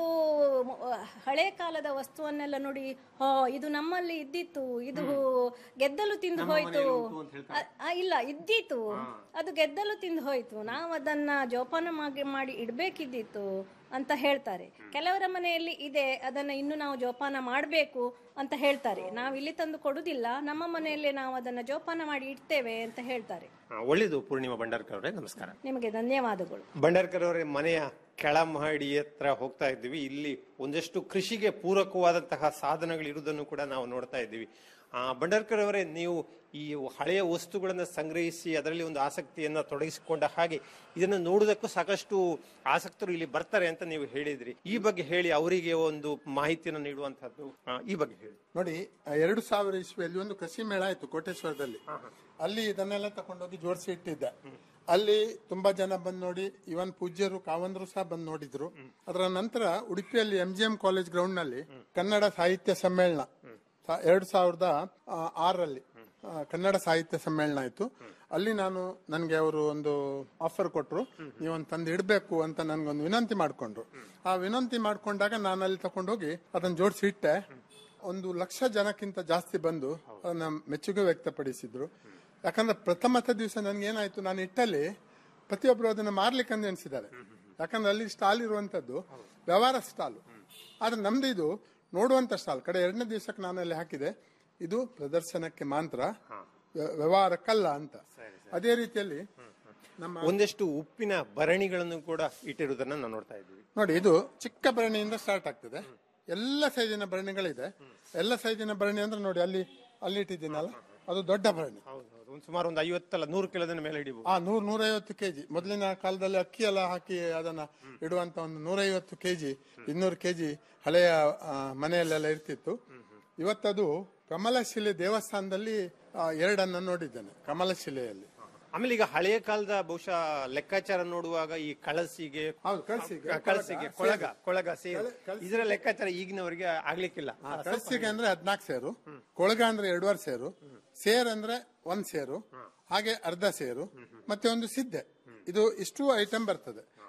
L: ಹಳೆ ಕಾಲದ ವಸ್ತುವನ್ನೆಲ್ಲ ನೋಡಿ ಹೋ ಇದು ನಮ್ಮಲ್ಲಿ ಇದ್ದಿತ್ತು ಇದು ಗೆದ್ದಲು ತಿಂದು ಹೋಯ್ತು ಅ- ಆ, ಇಲ್ಲ ಇದ್ದಿತ್ತು ಅದು ಗೆದ್ದಲು ತಿಂದು ಹೋಯ್ತು ನಾವು ಅದನ್ನ ಜೋಪಾನ ಮಾಡಿ- ಮಾಡಿ ಇಡ್ಬೇಕಿದ್ದಿತ್ತು ಅಂತ ಹೇಳ್ತಾರೆ ಕೆಲವರ ಮನೆಯಲ್ಲಿ ಇದೆ ಅದನ್ನ ಇನ್ನು ನಾವು ಜೋಪಾನ ಮಾಡಬೇಕು ಅಂತ ಹೇಳ್ತಾರೆ ನಾವು ಇಲ್ಲಿ ತಂದು ಕೊಡುದಿಲ್ಲ ನಮ್ಮ ಮನೆಯಲ್ಲೇ ನಾವು ಅದನ್ನ ಜೋಪಾನ ಮಾಡಿ ಇಡ್ತೇವೆ ಅಂತ ಹೇಳ್ತಾರೆ
K: ಆ, ಒಳ್ಳೇದು ಪೂರ್ಣಿಮಾ ಭಂಡಾರ್ಕರ್ ಅವರೇ ನಮಸ್ಕಾರ
L: ನಿಮಗೆ ಧನ್ಯವಾದಗಳು
K: ಭಂಡಾರ್ಕರ್ ಅವರೇ ಮನೆಯ ಕೆಳಮಹಡಿ ಹತ್ರ ಹೋಗ್ತಾ ಇದ್ದೀವಿ ಇಲ್ಲಿ ಒಂದಷ್ಟು ಕೃಷಿಗೆ ಪೂರಕವಾದಂತಹ ಸಾಧನಗಳು ಇರುವುದನ್ನು ಕೂಡ ನಾವು ನೋಡ್ತಾ ಇದ್ದೀವಿ ಆ ಭಂಡಾರ್ಕರ್ ಅವರೇ ನೀವು ಈ ಹಳೆಯ ವಸ್ತುಗಳನ್ನು ಸಂಗ್ರಹಿಸಿ ಅದರಲ್ಲಿ ಒಂದು ಆಸಕ್ತಿಯನ್ನ ತೊಡಗಿಸಿಕೊಂಡ ಹಾಗೆ ಇದನ್ನು ನೋಡುವುದಕ್ಕೂ ಸಾಕಷ್ಟು ಆಸಕ್ತರು ಇಲ್ಲಿ ಬರ್ತಾರೆ ಅಂತ ನೀವು ಹೇಳಿದ್ರಿ ಈ ಬಗ್ಗೆ ಹೇಳಿ ಅವರಿಗೆ ಒಂದು ಮಾಹಿತಿಯನ್ನು ನೀಡುವಂತಹದ್ದು ಆ, ಈ ಬಗ್ಗೆ ಹೇಳಿ
M: ನೋಡಿ ಆ ಎರಡು ಸಾವಿರ ಇಸ್ವಿಯಲ್ಲಿ ಒಂದು ಕೃಷಿ ಮೇಳ ಆಯ್ತು ಕೋಟೇಶ್ವರದಲ್ಲಿ ಅಲ್ಲಿ ಇದನ್ನೆಲ್ಲ ತಕೊಂಡೋಗಿ ಜೋಡಿಸಿ ಇಟ್ಟಿದ್ದೆ ಅಲ್ಲಿ ತುಂಬಾ ಜನ ಬಂದು ನೋಡಿ ಇವನ್ ಪೂಜ್ಯರು ಕಾವಂದ್ರು ಸಹ ಬಂದು ನೋಡಿದ್ರು ಅದರ ನಂತರ ಉಡುಪಿಯಲ್ಲಿ M G M college ground ನಲ್ಲಿ ಕನ್ನಡ ಸಾಹಿತ್ಯ ಸಮ್ಮೇಳನ ಸಾ- ಎರಡ್ ಸಾವಿರದ ಆ, ಆರರಲ್ಲಿ ಆ, ಕನ್ನಡ ಸಾಹಿತ್ಯ ಸಮ್ಮೇಳನ ಆಯ್ತು ಅಲ್ಲಿ ನಾನು ನನಗೆ ಅವರು ಒಂದು ಆಫರ್ ಕೊಟ್ರು ನೀವೊಂದು ತಂದು ಇಡಬೇಕು ಅಂತ ನನ್ಗೊಂದು ವಿನಂತಿ ಮಾಡ್ಕೊಂಡ್ರು ಆ ವಿನಂತಿ ಮಾಡ್ಕೊಂಡಾಗ ನಾನು ಅಲ್ಲಿ ತಕೊಂಡೋಗಿ ಅದನ್ನ ಜೋಡಿಸಿ ಇಟ್ಟೆ ಒಂದು ಲಕ್ಷ ಜನಕ್ಕಿಂತ ಜಾಸ್ತಿ ಬಂದು ಅದನ್ನ ಮೆಚ್ಚುಗೆ ವ್ಯಕ್ತಪಡಿಸಿದ್ರು ಯಾಕಂದ್ರೆ ಪ್ರಥಮತ ದಿವಸ ನನ್ಗೆ ಏನಾಯ್ತು ನಾನು ಇಟ್ಟಲ್ಲಿ ಪ್ರತಿಯೊಬ್ಬರು ಅದನ್ನ ಮಾರ್ಲಿಕ್ಕೆ ಅಂತ ಎಣಿಸಿದ್ದಾರೆ ಯಾಕಂದ್ರೆ ಅಲ್ಲಿ ಸ್ಟಾಲ್ ಇರುವಂತದ್ದು ವ್ಯವಹಾರ ಸ್ಟಾಲ್ ಆದ್ರೆ ನಮ್ದು ಇದು ನೋಡುವಂತ ಸ್ಟಾಲ್ ಕಡೆ ಎರಡನೇ ದಿವಸಕ್ಕೆ ನಾನು ಅಲ್ಲಿ ಹಾಕಿದೆ ಇದು ಪ್ರದರ್ಶನಕ್ಕೆ ಮಾತ್ರ ವ್ಯ- ವ್ಯವಹಾರಕ್ಕಲ್ಲ ಅಂತ ಅದೇ ರೀತಿಯಲ್ಲಿ ನಮ್ಮ
K: ಒಂದಷ್ಟು ಉಪ್ಪಿನ ಭರಣಿಗಳನ್ನು ಕೂಡ ಇಟ್ಟಿರುವುದನ್ನ ನಾವು ನೋಡ್ತಾ ಇದ್ದೀವಿ
M: ನೋಡಿ ಇದು ಚಿಕ್ಕ ಭರಣಿಯಿಂದ ಸ್ಟಾರ್ಟ್ ಆಗ್ತದೆ ಎಲ್ಲ ಸೈಜಿನ ಭರಣಿಗಳಿದೆ ಎಲ್ಲ ಸೈಜಿನ ಭರಣಿ ಅಂದ್ರೆ ನೋಡಿ ಅಲ್ಲಿ ಅಲ್ಲಿ ಇಟ್ಟಿದ್ದೀನಲ್ಲ ಅದು ದೊಡ್ಡ ಭರಣಿ
K: ಒಂದು ಸುಮಾರು ಒಂದು ಐವತ್ತಲ್ಲ ನೂರು ಕಿಲೋದ ಮೇಲೆ ಹಿಡಿಬಹುದು
M: ಆ ನೂರ್ ನೂರೈವತ್ತು ಕೆಜಿ ಮೊದಲಿನ ಕಾಲದಲ್ಲಿ ಅಕ್ಕಿ ಎಲ್ಲ ಹಾಕಿ ಅದನ್ನ ಇಡುವಂತ ಒಂದು ನೂರೈವತ್ತು ಕೆಜಿ ಇನ್ನೂರು ಕೆಜಿ ಹಳೆಯ ಆ, ಮನೆಯಲ್ಲೆಲ್ಲ ಇರ್ತಿತ್ತು ಇವತ್ತದು ಕಮಲಶಿಲೆ ದೇವಸ್ಥಾನದಲ್ಲಿ ಆ, ಎರಡನ್ನ ನೋಡಿದ್ದೇನೆ ಕಮಲಶಿಲೆಯಲ್ಲಿ
K: ಆಮೇಲೆ ಈಗ ಹಳೆಯ ಕಾಲದ ಬಹುಶಃ ಲೆಕ್ಕಾಚಾರ ನೋಡುವಾಗ ಈ ಕಳಸಿಗೆ
M: ಹೌದು ಕಳಸಿಗೆ
K: ಕಳಸಿಗೆ ಕೊಳಗ ಕೊಳಗ ಸೇರು ಇದರ ಲೆಕ್ಕಾಚಾರ ಈಗಿನವರಿಗೆ ಆಗ್ಲಿಕ್ಕಿಲ್ಲ
M: ಆ, ಕಳಸಿಗೆ ಅಂದ್ರೆ ಹದ್ನಾಲ್ಕು ಸೇರು ಕೊಳಗ ಅಂದ್ರೆ ಎರಡುವರೆ ಸೇರು ಸೇರ್ ಅಂದ್ರೆ ಒಂದ್ ಸೇರು ಹಾಗೆ ಅರ್ಧ ಸೇರು ಮತ್ತೆ ಒಂದು ಸಿದ್ದೆ ಇದು ಇಷ್ಟು ಐಟಮ್ ಬರ್ತದೆ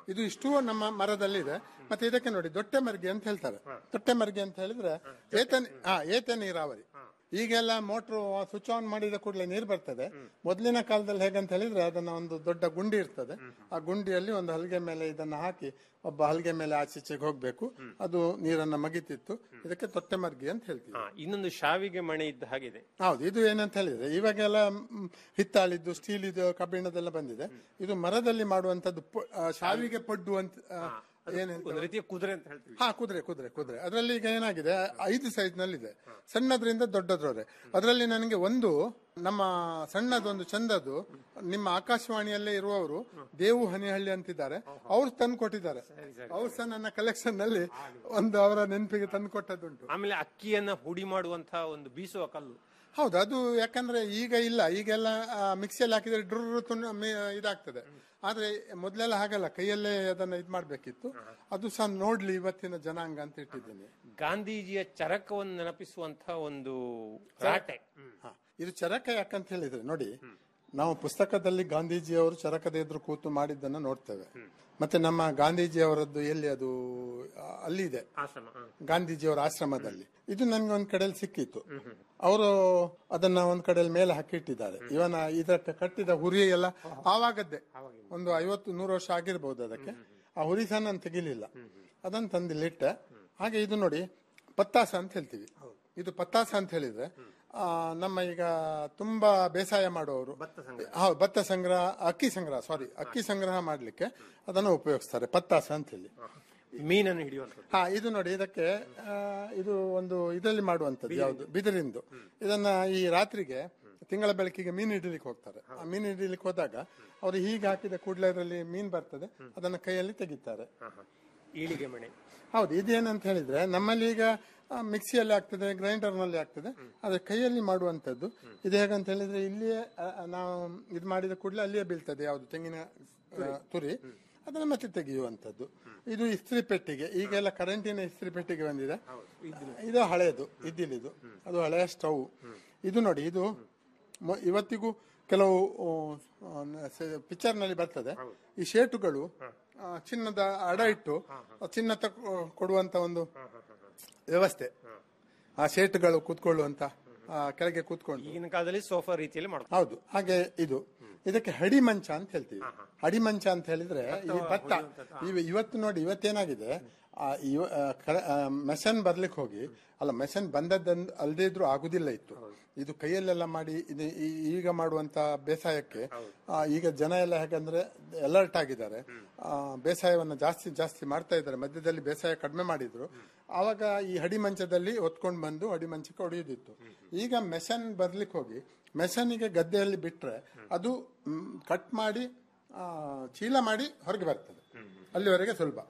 M: ಇದು ಇಷ್ಟು ನಮ್ಮ ಮರದಲ್ಲಿದೆ ಮತ್ತೆ ಇದಕ್ಕೆ ನೋಡಿ ದೊಟ್ಟೆ ಮರ್ಗೆ ಅಂತ ಹೇಳ್ತಾರೆ ದೊಟ್ಟೆ ಮರ್ಗೆ ಅಂತ ಹೇಳಿದ್ರೆ ಏತ ಹಾ ಏತ ನೀರಾವರಿ ಈಗೆಲ್ಲ ಮೋಟ್ರು ಸ್ವಿಚ್ ಆನ್ ಮಾಡಿದ ಕೂಡಲೇ ನೀರು ಬರ್ತದೆ ಮೊದಲಿನ ಕಾಲದಲ್ಲಿ ಹೇಗಂತ ಹೇಳಿದ್ರೆ ಅದನ್ನ ಒಂದು ದೊಡ್ಡ ಗುಂಡಿ ಇರ್ತದೆ ಆ ಗುಂಡಿಯಲ್ಲಿ ಒಂದು ಹಲಗೆ ಮೇಲೆ ಇದನ್ನ ಹಾಕಿ ಒಬ್ಬ ಹಲಗೆ ಮೇಲೆ ಆಚೀಚೆಗೆ ಹೋಗ್ಬೇಕು ಅದು ನೀರನ್ನ ಮಗಿತಿತ್ತು ಇದಕ್ಕೆ ತೊಟ್ಟೆ ಮರ್ಗಿ ಅಂತ ಹೇಳ್ತೀವಿ
K: ಹಾ, ಇನ್ನೊಂದು ಶಾವಿಗೆ ಮಣೆ ಇದ್ದ ಹಾಗಿದೆ
M: ಹೌದು ಇದು ಏನಂತ ಹೇಳಿದ್ರೆ ಇವಾಗೆಲ್ಲ ಮ್, ಹಿತ್ತಾಳಿದ್ದು ಸ್ಟೀಲ್ ಇದು ಕಬ್ಬಿಣದೆಲ್ಲ ಬಂದಿದೆ ಇದು ಮರದಲ್ಲಿ ಮಾಡುವಂತದ್ದು ಪೊ- ಆ, ಶಾವಿಗೆ ಪಡ್ಡು ಅಂತ ಆ, ಏನ್ ಹೇಳ್ತಾರೆ?
K: ಒಂದು ರೀತಿಯ ಕುದುರೆ ಅಂತ ಹೇಳ್ತೀವಿ
M: ಹಾ ಕುದುರೆ ಕುದುರೆ ಕುದುರೆ ಅದರಲ್ಲಿ ಈಗ ಏನಾಗಿದೆ ಐದು ಸೈಜ್ ನಲ್ಲಿದೆ ಸಣ್ಣದ್ರಿಂದ ದೊಡ್ಡದ್ರವರೆ ಅದರಲ್ಲಿ ನನಗೆ ಒಂದು ನಮ್ಮ ಸಣ್ಣದೊಂದು ಚಂದದು ನಿಮ್ಮ ಆಕಾಶವಾಣಿಯಲ್ಲೇ ಇರುವವರು ದೇವು ಹನಿಹಳ್ಳಿ ಅಂತಿದ್ದಾರೆ ಅವ್ರು ತಂದು ಕೊಟ್ಟಿದ್ದಾರೆ ಅವ್ರು ಸಹ ನನ್ನ ಕಲೆಕ್ಷನ್ ನಲ್ಲಿ ಒಂದು ಅವರ ನೆನಪಿಗೆ ತಂದು ಕೊಟ್ಟದ್ದುಂಟು
K: ಆಮೇಲೆ ಅಕ್ಕಿಯನ್ನ ಹುಡಿ ಮಾಡುವಂತಹ ಒಂದು ಬೀಸುವ ಕಲ್ಲು
M: ಹೌದು ಅದು ಯಾಕಂದ್ರೆ ಈಗ ಇಲ್ಲ ಈಗೆಲ್ಲ ಆ, ಮಿಕ್ಸಿಯಲ್ಲಿ ಹಾಕಿದ್ರೆ ಡ್ರುರ್ ತುನ್- ಮೆ- ಇದಾಗ್ತದೆ ಆದ್ರೆ ಮೊದ್ಲೆಲ್ಲ ಹಾಗಲ್ಲ ಕೈಯಲ್ಲೇ ಅದನ್ನ ಇದ್ ಮಾಡ್ಬೇಕಿತ್ತು ಅದು ಸಹ ನೋಡ್ಲಿ ಇವತ್ತಿನ ಜನಾಂಗ ಅಂತ ಇಟ್ಟಿದ್ದೀನಿ
K: ಗಾಂಧೀಜಿಯ ಚರಕವನ್ನು ನೆನಪಿಸುವಂತಹ ಒಂದು ರಾಟೆ
M: ಹಾ. ಇದು ಚರಕ ಯಾಕಂತ ಹೇಳಿದ್ರೆ ನೋಡಿ ನಾವು ಪುಸ್ತಕದಲ್ಲಿ ಗಾಂಧೀಜಿಯವರು ಚರಕದ ಎದುರು ಕೂತು ಮಾಡಿದ್ದನ್ನ ನೋಡ್ತೇವೆ ಮತ್ತೆ ನಮ್ಮ ಗಾಂಧೀಜಿಯವರದ್ದು ಎಲ್ಲಿ ಅದು ಆ, ಅಲ್ಲಿ ಇದೆ
K: ಆಶ್ರಮ ಹ.
M: ಗಾಂಧೀಜಿಯವರ ಆಶ್ರಮದಲ್ಲಿ ಇದು ನನ್ಗೆ ಒಂದ್ ಕಡೆಯಲ್ಲಿ ಸಿಕ್ಕಿತ್ತು ಅವರು ಅದನ್ನ ಒಂದ್ ಕಡೆಯಲ್ಲಿ ಮೇಲೆ ಹಾಕಿಟ್ಟಿದ್ದಾರೆ ಇವನ ಇದಕ್ಕೆ ಕಟ್ಟಿದ ಹುರಿ ಎಲ್ಲ ಆವಾಗದ್ದೇ ಒಂದು ಐವತ್ತು ನೂರು ವರ್ಷ ಆಗಿರ್ಬೋದು ಅದಕ್ಕೆ ಆ ಹುರಿ ಸಹ ನಾನು ತೆಗಿಲಿಲ್ಲ ಅದನ್ನ ತಂದಿಲ್ಲಿಟ್ಟೆ ಹಾಗೆ ಇದು ನೋಡಿ ಪತ್ತಾಸ ಅಂತ ಹೇಳ್ತೀವಿ ಇದು ಪತ್ತಾಸ ಅಂತ ಹೇಳಿದ್ರೆ ಆ, ನಮ್ಮ ಈಗ ತುಂಬಾ ಬೇಸಾಯ ಮಾಡುವವರು ಹೌದು ಭತ್ತ ಸಂಗ್ರಹ ಅಕ್ಕಿ ಸಂಗ್ರಹ ಸಾರಿ ಅಕ್ಕಿ ಸಂಗ್ರಹ ಮಾಡ್ಲಿಕ್ಕೆ ಅದನ್ನು ಉಪಯೋಗಿಸ್ತಾರೆ ಪತ್ತಾಸ ಅಂತ ಹೇಳಿ
K: ಮೀನನ್ನು ಹಿಡಿಯುವಂಥದ್ದು
M: ಹಾ ಇದು ನೋಡಿ ಇದಕ್ಕೆ ಆ, ಇದು ಒಂದು ಇದರಲ್ಲಿ ಮಾಡುವಂತದ್ದು ಯಾವುದು ಬಿದಿರಿಂದು ಇದನ್ನ ಈ ರಾತ್ರಿಗೆ ತಿಂಗಳ ಬೆಳಕಿಗೆ ಮೀನು ಹಿಡಿಲಿಕ್ಕೆ ಹೋಗ್ತಾರೆ ಆ ಮೀನು ಹಿಡಿಲಿಕ್ಕೆ ಹೋದಾಗ ಅವರು ಹೀಗೆ ಹಾಕಿದ ಕೂಡಲೇ ಅದರಲ್ಲಿ ಮೀನು ಬರ್ತದೆ ಅದನ್ನ ಕೈಯಲ್ಲಿ ತೆಗಿತಾರೆ
K: ಈಳಿಗೆ ಮಣೆ
M: ಹೌದು ಇದೇನಂತ ಹೇಳಿದ್ರೆ ನಮ್ಮಲ್ಲಿ ಈಗ ಆ, ಮಿಕ್ಸಿಯಲ್ಲಿ ಆಗ್ತದೆ ಗ್ರೈಂಡರ್ ನಲ್ಲಿ ಆಗ್ತದೆ ಆದ್ರೆ ಕೈಯಲ್ಲಿ ಮಾಡುವಂತದ್ದು ಇದು ಹೇಗಂತ ಹೇಳಿದ್ರೆ ಇಲ್ಲಿಯೇ ಆ, ಆ, ನಾವು ಇದು ಮಾಡಿದ ಕೂಡಲೇ ಅಲ್ಲಿಯೇ ಬೀಳ್ತದೆ ಯಾವುದು ತೆಂಗಿನ ಆ, ತುರಿ ಅದನ್ನ ಮತ್ತೆ ತೆಗೆಯುವಂತದ್ದು ಇದು ಇಸ್ತ್ರಿ ಪೆಟ್ಟಿಗೆ ಈಗೆಲ್ಲ ಕರೆಂಟಿನ ಇಸ್ತ್ರಿ ಪೆಟ್ಟಿಗೆ ಬಂದಿದೆ ಇದು ಹಳೆಯದು ಇದ್ದಿಲಿದು ಅದು ಹಳೆಯ ಸ್ಟವ್ ಇದು ನೋಡಿ ಇದು ಮೊ- ಇವತ್ತಿಗೂ ಕೆಲವು ಪಿಕ್ಚರ್ ನಲ್ಲಿ ಬರ್ತದೆ ಈ ಶೇಟುಗಳು ಆ, ಚಿನ್ನದ ಅಡ ಇಟ್ಟು ಚಿನ್ನ ತಕೊ ಕೊಡುವಂತ ಒಂದು ವ್ಯವಸ್ಥೆ ಆ ಶೇಟುಗಳು ಕೂತ್ಕೊಳ್ಳುವಂತ ಆ, ಕೆಳಗೆ ಕೂತ್ಕೊಂಡು
K: ಈಗಿನ ಕಾಲದಲ್ಲಿ ಸೋಫಾ ರೀತಿಯಲ್ಲಿ ಮಾಡ್ತಾರೆ
M: ಹೌದು ಹಾಗೆ ಇದು ಇದಕ್ಕೆ ಹಡಿ ಮಂಚ ಅಂತ ಹೇಳ್ತೀವಿ ಹಡಿ ಮಂಚ ಅಂತ ಹೇಳಿದ್ರೆ ಈ ಭತ್ತ ಇವ- ಇವತ್ತು ನೋಡಿ ಇವತ್ತೇನಾಗಿದೆ ಆ ಇವ- ಆ, ಕರ- ಆ, ಮೆಷನ್ ಬರ್ಲಿಕ್ಕೆ ಹೋಗಿ ಅಲ್ಲ ಮೆಷನ್ ಬಂದದ್ದಂದ್ ಅಲ್ದೇ ಇದ್ರು ಆಗುದಿಲ್ಲ ಇತ್ತು ಇದು ಕೈಯಲ್ಲೆಲ್ಲ ಮಾಡಿ ಇದು ಈ- ಈಗ ಮಾಡುವಂತ ಬೇಸಾಯಕ್ಕೆ ಆ, ಈಗ ಜನ ಎಲ್ಲ ಹೇಗಂದ್ರೆ ಅಲರ್ಟ್ ಆಗಿದ್ದಾರೆ ಆ, ಬೇಸಾಯವನ್ನ ಜಾಸ್ತಿ ಜಾಸ್ತಿ ಮಾಡ್ತಾ ಇದ್ದಾರೆ ಮಧ್ಯದಲ್ಲಿ ಬೇಸಾಯ ಕಡಿಮೆ ಮಾಡಿದ್ರು ಆವಾಗ ಈ ಹಡಿ ಮಂಚದಲ್ಲಿ ಹೊತ್ಕೊಂಡು ಬಂದು ಹಡಿ ಮಂಚಕ್ಕೆ ಹೊಡೆಯುದಿತ್ತು ಈಗ ಮೆಷನ್ ಬರ್ಲಿಕ್ಕೆ ಹೋಗಿ ಮೆಷನ್ಗೆ ಗದ್ದೆಯಲ್ಲಿ ಬಿಟ್ರೆ ಅದು ಕಟ್ ಮಾಡಿ ಆ, ಚೀಲ ಮಾಡಿ ಹೊರಗೆ ಬರ್ತದೆ ಅಲ್ಲಿವರೆಗೆ ಸುಲಭ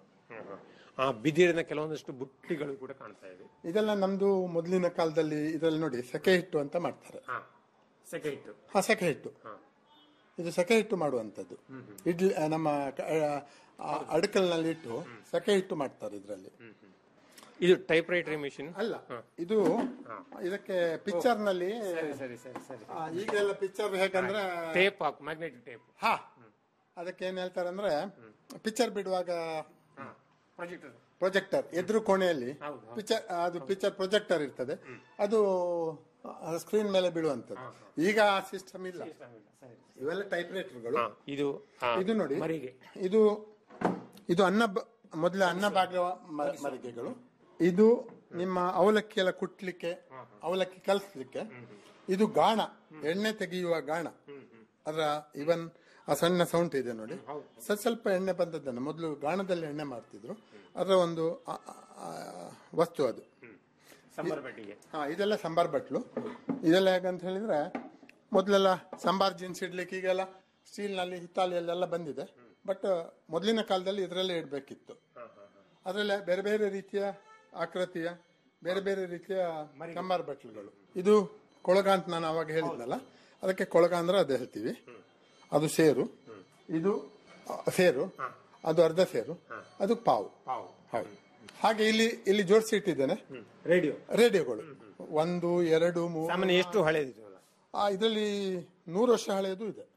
K: ಆ ಬಿದಿರಿನ ಕೆಲವೊಂದಷ್ಟು ಬುಟ್ಟಿಗಳು ಕೂಡ ಕಾಣ್ತಾ ಇವೆ
M: ಇದೆಲ್ಲ ನಮ್ದು ಮೊದಲಿನ ಕಾಲದಲ್ಲಿ ಇದರಲ್ಲಿ ನೋಡಿ ಸೆಕೆ ಹಿಟ್ಟು ಅಂತ ಮಾಡ್ತಾರೆ
K: ಹಾ ಸೆಕೆ ಇಟ್ಟು
M: ಹಾ ಸೆಕೆ ಹಿಟ್ಟು ಇದು ಸೆಕೆ ಹಿಟ್ಟು ಮಾಡುವಂತದ್ದು ಇಡ್ಲಿ ಆ, ನಮ್ಮ ಕ- ಆ, ಅಡಕಲ್ನಲ್ಲಿ ಇಟ್ಟು ಸೆಕೆ ಹಿಟ್ಟು ಮಾಡ್ತಾರೆ ಇದರಲ್ಲಿ
K: ಇದು ಟೈಪ್ ರೈಟರ್ ಮಿಷಿನ್
M: ಅಲ್ಲ ಇದು ಇದಕ್ಕೆ ಪಿಕ್ಚರ್ ನಲ್ಲಿ
K: ಸರಿ ಸರಿ ಸರಿ ಸರಿ
M: ಆ, ಈಗೆಲ್ಲ ಪಿಕ್ಚರ್ ಹೇಗಂದ್ರೆ
K: ಟೇಪ್ ಹಾಕು ಮ್ಯಾಗ್ನೆಟಿಕ್ ಟೇಪ್
M: ಹಾ ಅದಕ್ಕೆ ಏನ್ ಹೇಳ್ತಾರೆ ಅಂದ್ರೆ ಪಿಕ್ಚರ್ ಬಿಡುವಾಗ
K: ಪ್ರೊಜೆಕ್ಟರ್
M: ಪ್ರೊಜೆಕ್ಟರ್ ಎದುರು ಕೋಣೆಯಲ್ಲಿ ಪಿಕ್ಚರ್ ಅದು ಪಿಕ್ಚರ್ ಪ್ರೊಜೆಕ್ಟರ್ ಇರ್ತದೆ ಅದು ಸ್ಕ್ರೀನ್ ಮೇಲೆ ಬೀಳುವಂತದ್ದು ಈಗ ಆ ಸಿಸ್ಟಮ್ ಇಲ್ಲ ಇವೆಲ್ಲ ಟೈಪ್ ರೈಟರ್ಗಳು
K: ಇದು ಆ,
M: ಇದು ನೋಡಿ
K: ಮರಿಗೆ
M: ಇದು ಇದು ಅನ್ನ ಬ- ಮೊದಲ ಅನ್ನ ಭಾಗ ಮ- ಮರಿಗೆಗಳು ಇದು ನಿಮ್ಮ ಅವಲಕ್ಕಿ ಎಲ್ಲ ಕುಟ್ಲಿಕ್ಕೆ ಅವಲಕ್ಕಿ ಕಲಿಸ್ಲಿಕ್ಕೆ ಇದು ಗಾಣ ಎಣ್ಣೆ ತೆಗೆಯುವ ಗಾಣ ಅದರ ಇವನ್ ಆ ಸಣ್ಣ ಸೌಂಟ್ ಇದೆ ನೋಡಿ ಸ್ವಲ್ಪ ಸ್ವಲ್ಪ ಎಣ್ಣೆ ಬಂದದ್ದನ್ನು ಮೊದಲು ಗಾಣದಲ್ಲಿ ಎಣ್ಣೆ ಮಾಡ್ತಿದ್ರು ಅದರ ಒಂದು ಆ- ಆ- ವಸ್ತು ಅದು
K: ಸಂಬಾರ ಪೆಟ್ಟಿಗೆ
M: ಹಾ ಇದೆಲ್ಲ ಸಂಬಾರ್ ಬಟ್ಲು ಇದೆಲ್ಲ ಹೇಗಂತ ಹೇಳಿದ್ರೆ ಮೊದಲೆಲ್ಲ ಸಂಬಾರ್ ಜೀನ್ಸ್ ಇಡ್ಲಿಕ್ಕೆ ಈಗೆಲ್ಲ ಸ್ಟೀಲ್ ನಲ್ಲಿ ಹಿತ್ತಾಲಿಯಲ್ಲೆಲ್ಲ ಬಂದಿದೆ ಬಟ್ ಮೊದಲಿನ ಕಾಲದಲ್ಲಿ ಇದರಲ್ಲೇ ಇಡಬೇಕಿತ್ತು ಅದರಲ್ಲೇ ಬೇರೆ ಬೇರೆ ರೀತಿಯ ಆಕೃತಿಯ ಬೇರೆ ಬೇರೆ ರೀತಿಯ ಸಂಬಾರ್ ಬಟ್ಲುಗಳು ಇದು ಕೊಳಗ ಅಂತ ನಾನು ಅವಾಗ ಹೇಳಿದ್ನಲ್ಲ ಅದಕ್ಕೆ ಕೊಳಗ ಅಂದ್ರೆ ಅದೇ ಹೇಳ್ತೀವಿ ಅದು ಸೇರು ಇದು ಆ, ಸೇರು ಅದು ಅರ್ಧ ಸೇರು ಅದು ಪಾವು ಹೌದು ಹಾಗೆ ಇಲ್ಲಿ ಇಲ್ಲಿ ಜೋಡಿಸಿ ಇಟ್ಟಿದ್ದೇನೆ
K: ರೇಡಿಯೋ
M: ರೇಡಿಯೋಗಳು ಒಂದು ಎರಡು ಮೂರು
K: ಸಾಮಾನ್ಯ ಎಷ್ಟು ಹಳೇದಿದೆ
M: ಆ ಇದರಲ್ಲಿ ನೂರು ವರ್ಷ ಹಳೆಯದು ಇದೆ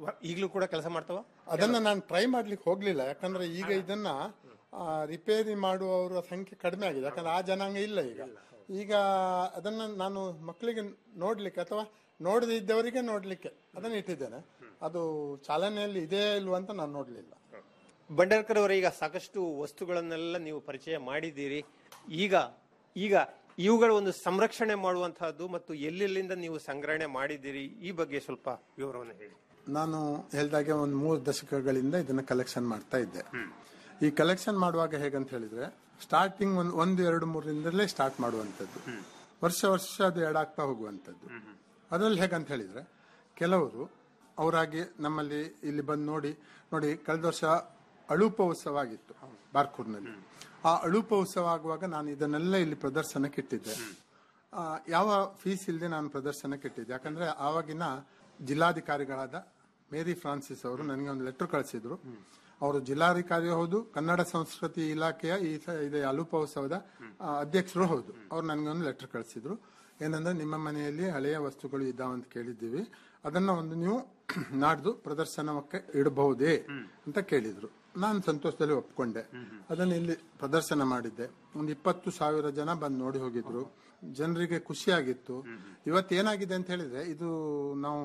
K: ಈಗಲೂ ಕೂಡ ಕೆಲಸ ಮಾಡ್ತಾವ
M: ಅದನ್ನ ನಾನು ಟ್ರೈ ಮಾಡ್ಲಿಕ್ಕೆ ಹೋಗ್ಲಿಲ್ಲ ಯಾಕಂದ್ರೆ ಈಗ ಇದನ್ನ ಆ, ರಿಪೇರಿ ಮಾಡುವವರ ಸಂಖ್ಯೆ ಕಡಿಮೆ ಆಗಿದೆ ಯಾಕಂದ್ರೆ ಆ ಜನಾಂಗ ಇಲ್ಲ ಈಗ ಈಗ ಅದನ್ನ ನಾನು ಮಕ್ಕಳಿಗೆ ನೋಡ್ಲಿಕ್ಕೆ ಅಥವಾ ನೋಡದೇ ಇದ್ದವರಿಗೆ ನೋಡ್ಲಿಕ್ಕೆ ಅದನ್ನ ಇಟ್ಟಿದ್ದೇನೆ ಅದು ಚಾಲನೆಯಲ್ಲಿ ಇದೆ ಇಲ್ವಾ ಅಂತ ನಾನು ನೋಡ್ಲಿಲ್ಲ
K: ಭಂಡಾರ್ಕರ್ ಅವರೇ ಈಗ ಸಾಕಷ್ಟು ವಸ್ತುಗಳನ್ನೆಲ್ಲ ನೀವು ಪರಿಚಯ ಮಾಡಿದ್ದೀರಿ ಈಗ ಈಗ ಇವುಗಳ ಒಂದು ಸಂರಕ್ಷಣೆ ಮಾಡುವಂತಹದ್ದು ಮತ್ತು ಎಲ್ಲೆಲ್ಲಿಂದ ನೀವು ಸಂಗ್ರಹಣೆ ಮಾಡಿದ್ದೀರಿ ಈ ಬಗ್ಗೆ ಸ್ವಲ್ಪ ವಿವರವನ್ನು ಹೇಳಿ
M: ನಾನು ಹೇಳ್ದಾಗೆ ಒಂದು ಮೂರು ದಶಕಗಳಿಂದ ಇದನ್ನ ಕಲೆಕ್ಷನ್ ಮಾಡ್ತಾ ಇದ್ದೆ ಈ ಕಲೆಕ್ಷನ್ ಮಾಡುವಾಗ ಹೇಗಂತ ಹೇಳಿದ್ರೆ ಸ್ಟಾರ್ಟಿಂಗ್ ಒಂದು ಒಂದು ಎರಡು ಮೂರರಿಂದಲೇ ಸ್ಟಾರ್ಟ್ ಮಾಡುವಂಥದ್ದು ವರ್ಷ ವರ್ಷ ಅದು ಎಡಾಗ್ತಾ ಹೋಗುವಂಥದ್ದು ಅದರಲ್ಲಿ ಹೇಗಂತ ಹೇಳಿದ್ರೆ ಕೆಲವರು ಅವರಾಗಿ ನಮ್ಮಲ್ಲಿ ಇಲ್ಲಿ ಬಂದು ನೋಡಿ ನೋಡಿ ಕಳೆದ ವರ್ಷ ಅಳುಪ ಉತ್ಸವ ಆಗಿತ್ತು ಬಾರ್ಕೂರ್ನಲ್ಲಿ ಆ ಅಳುಪ ಉತ್ಸವ ಆಗುವಾಗ ನಾನು ಇದನ್ನೆಲ್ಲ ಇಲ್ಲಿ ಪ್ರದರ್ಶನಕ್ಕೆ ಇಟ್ಟಿದ್ದೆ ಆ, ಯಾವ ಫೀಸ್ ಇಲ್ಲದೆ ನಾನು ಪ್ರದರ್ಶನಕ್ಕೆ ಇಟ್ಟಿದ್ದೆ ಯಾಕಂದ್ರೆ ಆವಾಗಿನ ಜಿಲ್ಲಾಧಿಕಾರಿಗಳಾದ ಮೇರಿ ಫ್ರಾನ್ಸಿಸ್ ಅವರು ನನಗೆ ಒಂದು ಲೆಟರ್ ಕಳಿಸಿದ್ರು ಅವರು ಜಿಲ್ಲಾಧಿಕಾರಿ ಹೌದು ಕನ್ನಡ ಸಂಸ್ಕೃತಿ ಇಲಾಖೆಯ ಈ ಸ- ಇದೆ ಅಲುಪೋತ್ಸವದ ಆ, ಅಧ್ಯಕ್ಷರು ಹೌದು ಅವ್ರು ನನಗೆ ಒಂದು ಲೆಟರ್ ಕಳಿಸಿದ್ರು ಏನಂದ್ರೆ ನಿಮ್ಮ ಮನೆಯಲ್ಲಿ ಹಳೆಯ ವಸ್ತುಗಳು ಇದ್ದಾವಂತ ಕೇಳಿದ್ದೀವಿ ಅದನ್ನ ಒಂದು ನೀವು ನಾಡ್ದು ಪ್ರದರ್ಶನಕ್ಕೆ ಇಡಬಹುದೇ ಅಂತ ಕೇಳಿದ್ರು ನಾನು ಸಂತೋಷದಲ್ಲಿ ಒಪ್ಕೊಂಡೆ ಅದನ್ನ ಇಲ್ಲಿ ಪ್ರದರ್ಶನ ಮಾಡಿದ್ದೆ ಒಂದು ಇಪ್ಪತ್ತು ಸಾವಿರ ಜನ ಬಂದು ನೋಡಿ ಹೋಗಿದ್ರು ಜನರಿಗೆ ಖುಷಿಯಾಗಿತ್ತು ಇವತ್ತು ಏನಾಗಿದೆ ಅಂತ ಹೇಳಿದ್ರೆ ಇದು ನಾವು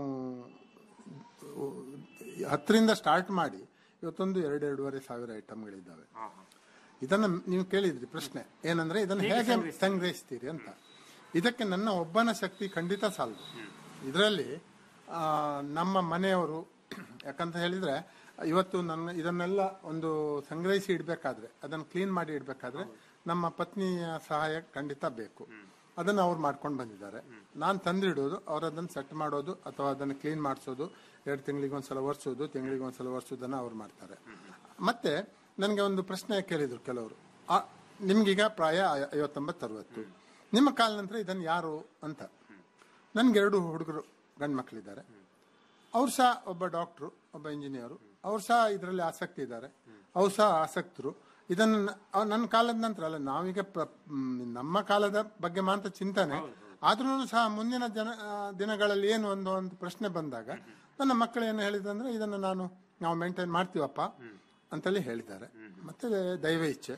M: ಹತ್ತರಿಂದ ಸ್ಟಾರ್ಟ್ ಮಾಡಿ ಇವತ್ತೊಂದು ಎರಡು ಎರಡೂವರೆ ಸಾವಿರ ಐಟಮ್ಗಳಿದ್ದಾವೆ ಇದನ್ನ ನೀವು ಕೇಳಿದ್ರಿ ಪ್ರಶ್ನೆ ಏನಂದ್ರೆ ಇದನ್ನ
K: ಹೇಗೆ
M: ಹೇಗೆ
K: ಸಂಗ್ರಹಿಸ್ತೀರಿ?
M: ಸಂಗ್ರಹಿಸ್ತೀರಿ ಅಂತ ಇದಕ್ಕೆ ನನ್ನ ಒಬ್ಬನ ಶಕ್ತಿ ಖಂಡಿತ ಸಾಲದು ಇದರಲ್ಲಿ ನಮ್ಮ ಮನೆಯವರು ಯಾಕಂತ ಹೇಳಿದ್ರೆ ಇವತ್ತು ನನ್ನ ಇದನ್ನೆಲ್ಲ ಒಂದು ಸಂಗ್ರಹಿಸಿ ಇಡಬೇಕಾದ್ರೆ ಅದನ್ನು ಕ್ಲೀನ್ ಮಾಡಿ ಇಡಬೇಕಾದ್ರೆ ನಮ್ಮ ಪತ್ನಿಯ ಸಹಾಯ ಖಂಡಿತ ಬೇಕು ಅದನ್ನು ಅವ್ರು ಮಾಡ್ಕೊಂಡು ಬಂದಿದ್ದಾರೆ ನಾನು ತಂದಿಡೋದು ಅವ್ರು ಅದನ್ನು ಸೆಟ್ ಮಾಡೋದು ಅಥವಾ ಅದನ್ನು ಕ್ಲೀನ್ ಮಾಡಿಸೋದು ಎರಡು ತಿಂಗಳಿಗೆ ಒಂದ್ಸಲ ಒರೆಸೋದು ತಿಂಗಳಿಗೆ ಒಂದ್ಸಲ ಒರೆಸೋದನ್ನ ಅವ್ರು ಮಾಡ್ತಾರೆ ಮತ್ತೆ ನನಗೆ ಒಂದು ಪ್ರಶ್ನೆ ಕೇಳಿದ್ರು ಕೆಲವರು ಆ, ನಿಮ್ಗೀಗ ಪ್ರಾಯ ಐ- ಐವತ್ತೊಂಬತ್ತು ಅರವತ್ತು ನಿಮ್ಮ ಕಾಲ ನಂತರ ಇದನ್ನು ಯಾರು ಅಂತ ನನ್ಗೆ ಎರಡು ಹುಡುಗರು ಗಂಡು ಮಕ್ಕಳಿದ್ದಾರೆ ಅವ್ರು ಸಹ ಒಬ್ಬ ಡಾಕ್ಟ್ರು ಒಬ್ಬ ಇಂಜಿನಿಯರು ಅವ್ರು ಸಹ ಇದರಲ್ಲಿ ಆಸಕ್ತಿ ಇದ್ದಾರೆ ಅವ್ರು ಸಹ ಆಸಕ್ತರು ಇದನ್ನು ನ- ಅವ್- ನನ್ನ ಕಾಲದ ನಂತರ ಅಲ್ಲ ನಾವೀಗ ಪ್ರ- ಮ್, ನಮ್ಮ ಕಾಲದ ಬಗ್ಗೆ ಮಾತ್ರ ಚಿಂತನೆ ಆದ್ರೂ ಸಹ ಮುಂದಿನ ಜನ ಆ, ದಿನಗಳಲ್ಲಿ ಏನು ಒಂದು ಒಂದು ಪ್ರಶ್ನೆ ಬಂದಾಗ ನನ್ನ ಮಕ್ಕಳು ಏನು ಹೇಳಿದಂದ್ರೆ ಇದನ್ನು ನಾನು ನಾವು ಮೇಂಟೈನ್ ಮಾಡ್ತೀವಪ್ಪ ಅಂತೇಳಿ ಹೇಳಿದ್ದಾರೆ ಮತ್ತೆ ದೈವ ಇಚ್ಛೆ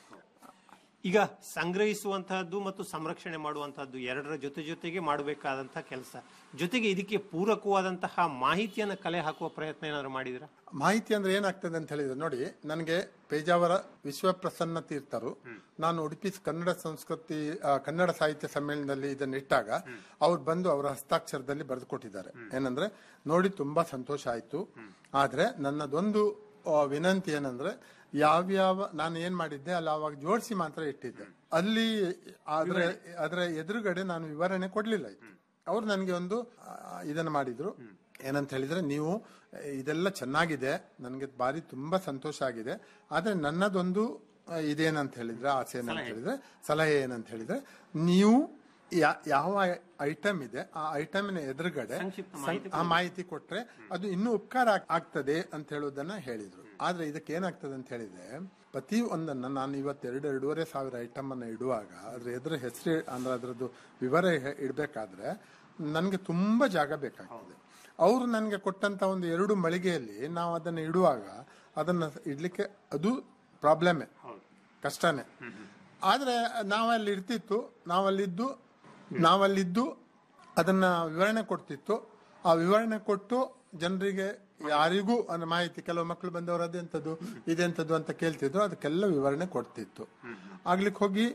K: ಈಗ ಸಂಗ್ರಹಿಸುವಂತಹದ್ದು ಮತ್ತು ಸಂರಕ್ಷಣೆ ಮಾಡುವಂತಹದ್ದು ಎರಡರ ಜೊತೆ ಜೊತೆಗೆ ಮಾಡಬೇಕಾದಂತಹ ಕೆಲಸ ಜೊತೆಗೆ ಇದಕ್ಕೆ ಪೂರಕವಾದಂತಹ ಮಾಹಿತಿಯನ್ನು ಕಲೆ ಹಾಕುವ ಪ್ರಯತ್ನ ಏನಾದ್ರು ಮಾಡಿದಿರಾ
M: ಮಾಹಿತಿ ಅಂದ್ರೆ ಏನಾಗ್ತದೆ ಅಂತ ಹೇಳಿದ್ರೆ ನೋಡಿ ನನಗೆ ಪೇಜಾವರ ವಿಶ್ವಪ್ರಸನ್ನ ತೀರ್ಥರು ನಾನು ಉಡುಪಿ ಕನ್ನಡ ಸಂಸ್ಕೃತಿ ಆ, ಕನ್ನಡ ಸಾಹಿತ್ಯ ಸಮ್ಮೇಳನದಲ್ಲಿ ಇದನ್ನ ಇಟ್ಟಾಗ ಅವ್ರು ಬಂದು ಅವರ ಹಸ್ತಾಕ್ಷರದಲ್ಲಿ ಬರೆದು ಕೊಟ್ಟಿದ್ದಾರೆ ಏನಂದ್ರೆ ನೋಡಿ ತುಂಬಾ ಸಂತೋಷ ಆಯ್ತು ಆದ್ರೆ ನನ್ನದೊಂದು ಆ, ವಿನಂತಿ ಏನಂದ್ರೆ ಯಾವ್ಯಾವ ನಾನು ಏನ್ ಮಾಡಿದ್ದೆ ಅಲ್ಲಿ ಅವಾಗ ಜೋಡಿಸಿ ಮಾತ್ರ ಇಟ್ಟಿದ್ದೆ ಅಲ್ಲಿ ಆದ್ರೆ ಅದರ ಎದುರುಗಡೆ ನಾನು ವಿವರಣೆ ಕೊಡ್ಲಿಲ್ಲ ಇತ್ತು ಅವ್ರು ನನಗೆ ಒಂದು ಆ, ಇದನ್ನ ಮಾಡಿದ್ರು ಏನಂತ ಹೇಳಿದ್ರೆ ನೀವು ಆ, ಇದೆಲ್ಲ ಚೆನ್ನಾಗಿದೆ ನನಗೆ ಬಾರಿ ತುಂಬಾ ಸಂತೋಷ ಆಗಿದೆ ಆದ್ರೆ ನನ್ನದೊಂದು ಆ, ಇದೇನಂತ ಹೇಳಿದ್ರೆ ಆಸೆ ಏನಂತ ಹೇಳಿದ್ರೆ ಸಲಹೆ ಏನಂತ ಹೇಳಿದ್ರೆ ನೀವು ಯಾ- ಯಾವ ಐಟಮ್ ಇದೆ ಆ ಐಟಮಿನ ಎದುರುಗಡೆ ಸಂ- ಆ ಮಾಹಿತಿ ಕೊಟ್ರೆ ಅದು ಇನ್ನೂ ಉಪಕಾರ ಆಗ್- ಆಗ್ತದೆ ಅಂತ ಹೇಳೋದನ್ನ ಹೇಳಿದ್ರು ಆದ್ರೆ ಇದಕ್ಕೆ ಏನಾಗ್ತದೆ ಅಂತ ಹೇಳಿದ್ರೆ ಪ್ರತಿ ಒಂದನ್ನ ನಾನು ಇವತ್ತು ಎರಡು ಎರಡೂವರೆ ಸಾವಿರ ಐಟಮ್ ಅನ್ನ ಇಡುವಾಗ ಅದ್ರ ಎದುರು ಹೆಸರು ಅಂದ್ರೆ ಅದರದ್ದು ವಿವರ ಹೆ- ಇಡ್ಬೇಕಾದ್ರೆ ನನಗೆ ತುಂಬಾ ಜಾಗ ಬೇಕಾಗ್ತದೆ ಅವರು ನನಗೆ ಕೊಟ್ಟಂತ ಒಂದು ಎರಡು ಮಳಿಗೆಯಲ್ಲಿ ನಾವು ಅದನ್ನ ಇಡುವಾಗ ಅದನ್ನ ಇಡ್ಲಿಕ್ಕೆ ಅದು ಪ್ರಾಬ್ಲಮೇ ಕಷ್ಟನೇ ಆದ್ರೆ ನಾವಲ್ಲಿ ಇರ್ತಿತ್ತು ನಾವಲ್ಲಿದ್ದು ನಾವಲ್ಲಿದ್ದು ಅದನ್ನ ವಿವರಣೆ ಕೊಡ್ತಿತ್ತು ಆ ವಿವರಣೆ ಕೊಟ್ಟು ಜನರಿಗೆ ಯಾರಿಗೂ ಅನ್ನೋ ಮಾಹಿತಿ ಕೆಲವು ಮಕ್ಕಳು ಬಂದವರು ಅದೆಂಥದ್ದು ಇದೆಂಥದ್ದು ಅಂತ ಕೇಳ್ತಿದ್ರು ಅದಕ್ಕೆಲ್ಲ ವಿವರಣೆ ಕೊಡ್ತಿತ್ತು ಆಗ್ಲಿಕ್ಕೆ ಹೋಗಿ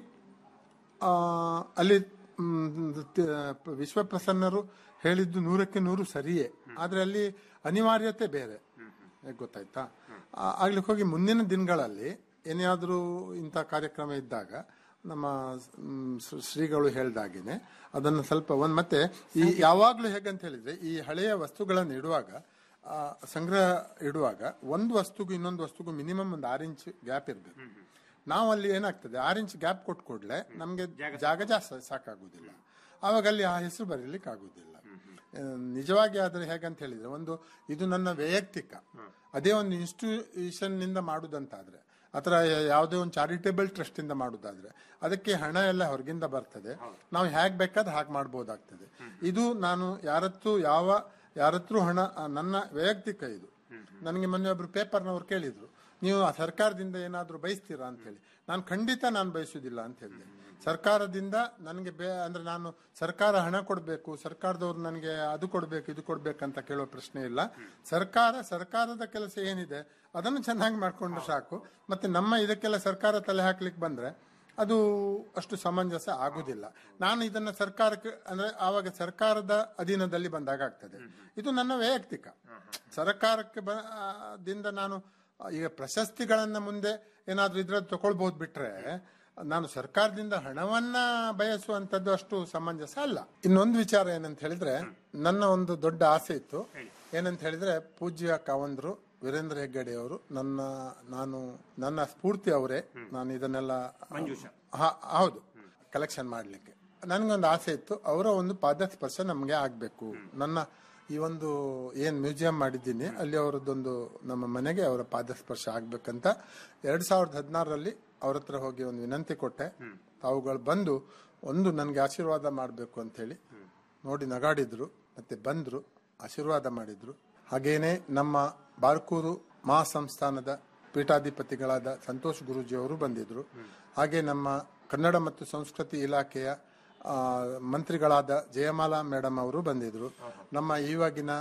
M: ಆ, ಅಲ್ಲಿ ಮ್, ತ- ವಿಶ್ವಪ್ರಸನ್ನರು ಹೇಳಿದ್ದು ನೂರಕ್ಕೆ ನೂರು ಸರಿಯೇ ಆದ್ರೆ ಅಲ್ಲಿ ಅನಿವಾರ್ಯತೆ ಬೇರೆ ಹೇಗ್ ಗೊತ್ತಾಯ್ತಾ ಆ, ಆಗ್ಲಿಕ್ಕೆ ಹೋಗಿ ಮುಂದಿನ ದಿನಗಳಲ್ಲಿ ಏನಾದರೂ ಇಂಥ ಕಾರ್ಯಕ್ರಮ ಇದ್ದಾಗ ನಮ್ಮ ಮ್, ಶ್ರೀ- ಶ್ರೀಗಳು ಹೇಳ್ದಾಗಿನೇ ಅದನ್ನು ಸ್ವಲ್ಪ ಒಂದ್ ಮತ್ತೆ ಈ ಯಾವಾಗ್ಲೂ ಹೇಗಂತ ಹೇಳಿದ್ರೆ ಈ ಹಳೆಯ ವಸ್ತುಗಳನ್ನು ಇಡುವಾಗ ಆ, ಸಂಗ್ರಹ ಇಡುವಾಗ ಒಂದು ವಸ್ತುಗೂ ಇನ್ನೊಂದು ವಸ್ತುಗೂ ಮಿನಿಮಮ್ ಒಂದು ಆರು ಇಂಚ್ ಗ್ಯಾಪ್ ಇರಬೇಕು ನಾವು ಅಲ್ಲಿ ಏನಾಗ್ತದೆ ಆರು ಇಂಚ್ ಗ್ಯಾಪ್ ಕೊಟ್ಟು ಕೂಡಲೇ ನಮಗೆ ಜಾಗ ಜಾಸ್ತಿ ಸಾಕಾಗುದಿಲ್ಲ ಆವಾಗ ಅಲ್ಲಿ ಆ ಹೆಸರು ಬರೀಲಿಕ್ಕೆ ಆಗುದಿಲ್ಲ ಆ, ನಿಜವಾಗಿ ಆದ್ರೆ ಹೇಗಂತ ಹೇಳಿದ್ರೆ ಒಂದು ಇದು ನನ್ನ ವೈಯಕ್ತಿಕ ಅದೇ ಒಂದು ಇನ್ಸ್ಟಿಟ್ಯೂಷನ್ ನಿಂದ ಮಾಡುದಂತಾದ್ರೆ ಅಥವಾ ಯಾವುದೇ ಒಂದು ಚಾರಿಟೇಬಲ್ ಟ್ರಸ್ಟ್ ಇಂದ ಮಾಡುದಾದ್ರೆ ಅದಕ್ಕೆ ಹಣ ಎಲ್ಲ ಹೊರಗಿಂದ ಬರ್ತದೆ ನಾವು ಹೇಗ್ ಬೇಕಾದ್ರೆ ಹಾಗೆ ಮಾಡ್ಬೋದಾಗ್ತದೆ ಇದು ನಾನು ಯಾರತ್ತೂ ಯಾವ ಯಾರ ಹತ್ರ ಹಣ ಆ, ನನ್ನ ವೈಯಕ್ತಿಕ ಇದು ನನಗೆ ಮೊನ್ನೆ ಒಬ್ರು ಪೇಪರ್ನವ್ರು ಕೇಳಿದ್ರು ನೀವು ಆ ಸರ್ಕಾರದಿಂದ ಏನಾದರೂ ಬಯಸ್ತೀರಾ ಅಂತ ಹೇಳಿ ನಾನು ಖಂಡಿತ ನಾನು ಬಯಸುವುದಿಲ್ಲ ಅಂತ ಹೇಳಿದೆ ಸರ್ಕಾರದಿಂದ ನನಗೆ ಬೇ ಅಂದ್ರೆ ನಾನು ಸರ್ಕಾರ ಹಣ ಕೊಡಬೇಕು ಸರ್ಕಾರದವ್ರು ನನಗೆ ಅದು ಕೊಡಬೇಕು ಇದು ಕೊಡ್ಬೇಕಂತ ಕೇಳೋ ಪ್ರಶ್ನೆ ಇಲ್ಲ ಸರ್ಕಾರ ಸರ್ಕಾರದ ಕೆಲಸ ಏನಿದೆ ಅದನ್ನು ಚೆನ್ನಾಗಿ ಮಾಡ್ಕೊಂಡ್ರೆ ಸಾಕು ಮತ್ತೆ ನಮ್ಮ ಇದಕ್ಕೆಲ್ಲ ಸರ್ಕಾರ ತಲೆ ಹಾಕ್ಲಿಕ್ಕೆ ಬಂದ್ರೆ ಅದು ಅಷ್ಟು ಸಮಂಜಸ ಆಗುದಿಲ್ಲ ನಾನು ಇದನ್ನ ಸರ್ಕಾರಕ್ಕೆ ಅಂದ್ರೆ ಆವಾಗ ಸರ್ಕಾರದ ಅಧೀನದಲ್ಲಿ ಬಂದಾಗ ಆಗ್ತದೆ ಇದು ನನ್ನ ವೈಯಕ್ತಿಕ ಸರ್ಕಾರಕ್ಕೆ ಬ- ಆ, ದಿಂದ ನಾನು ಈಗ ಪ್ರಶಸ್ತಿಗಳನ್ನ ಮುಂದೆ ಏನಾದ್ರೂ ಇದ್ರದ್ದು ತಗೊಳ್ಬಹುದು ಬಿಟ್ರೆ ನಾನು ಸರ್ಕಾರದಿಂದ ಹಣವನ್ನ ಬಯಸುವಂತದ್ದು ಅಷ್ಟು ಸಮಂಜಸ ಅಲ್ಲ ಇನ್ನೊಂದು ವಿಚಾರ ಏನಂತ ಹೇಳಿದ್ರೆ ನನ್ನ ಒಂದು ದೊಡ್ಡ ಆಸೆ ಇತ್ತು ಏನಂತ ಹೇಳಿದ್ರೆ ಪೂಜ್ಯ ಕಾವಂದ್ರು ವೀರೇಂದ್ರ ಹೆಗ್ಗಡೆ ಅವರು ನನ್ನ ನಾನು ನನ್ನ ಸ್ಫೂರ್ತಿ ಅವರೇ ನಾನು ಇದನ್ನೆಲ್ಲ ಹಾ- ಹೌದು ಕಲೆಕ್ಷನ್ ಮಾಡ್ಲಿಕ್ಕೆ ನನಗೊಂದು ಆಸೆ ಇತ್ತು ಅವರ ಒಂದು ಪಾದ ಸ್ಪರ್ಶ ನಮಗೆ ಆಗ್ಬೇಕು ನನ್ನ ಈ ಒಂದು ಏನ್ ಮ್ಯೂಸಿಯಂ ಮಾಡಿದ್ದೀನಿ ಅಲ್ಲಿ ಅವರದ್ದೊಂದು ನಮ್ಮ ಮನೆಗೆ ಅವರ ಪಾದ ಸ್ಪರ್ಶ ಆಗ್ಬೇಕಂತ ಎರಡ್ ಸಾವಿರದ ಹದಿನಾರರಲ್ಲಿ ಅವ್ರ ಹತ್ರ ಹೋಗಿ ಒಂದು ವಿನಂತಿ ಕೊಟ್ಟೆ ತಾವುಗಳು ಬಂದು ಒಂದು ನನಗೆ ಆಶೀರ್ವಾದ ಮಾಡಬೇಕು ಅಂತ ಹೇಳಿ ನೋಡಿ ನಗಾಡಿದ್ರು ಮತ್ತೆ ಬಂದ್ರು ಆಶೀರ್ವಾದ ಮಾಡಿದ್ರು ಹಾಗೇನೆ ನಮ್ಮ ಬಾರ್ಕೂರು ಮಹಾಸಂಸ್ಥಾನದ ಪೀಠಾಧಿಪತಿಗಳಾದ ಸಂತೋಷ್ ಗುರೂಜಿ ಅವರು ಬಂದಿದ್ರು ಹಾಗೆ ನಮ್ಮ ಕನ್ನಡ ಮತ್ತು ಸಂಸ್ಕೃತಿ ಇಲಾಖೆಯ ಆ, ಮಂತ್ರಿಗಳಾದ ಜಯಮಾಲಾ ಮೇಡಮ್ ಅವರು ಬಂದಿದ್ರು ನಮ್ಮ ಇವಾಗಿನ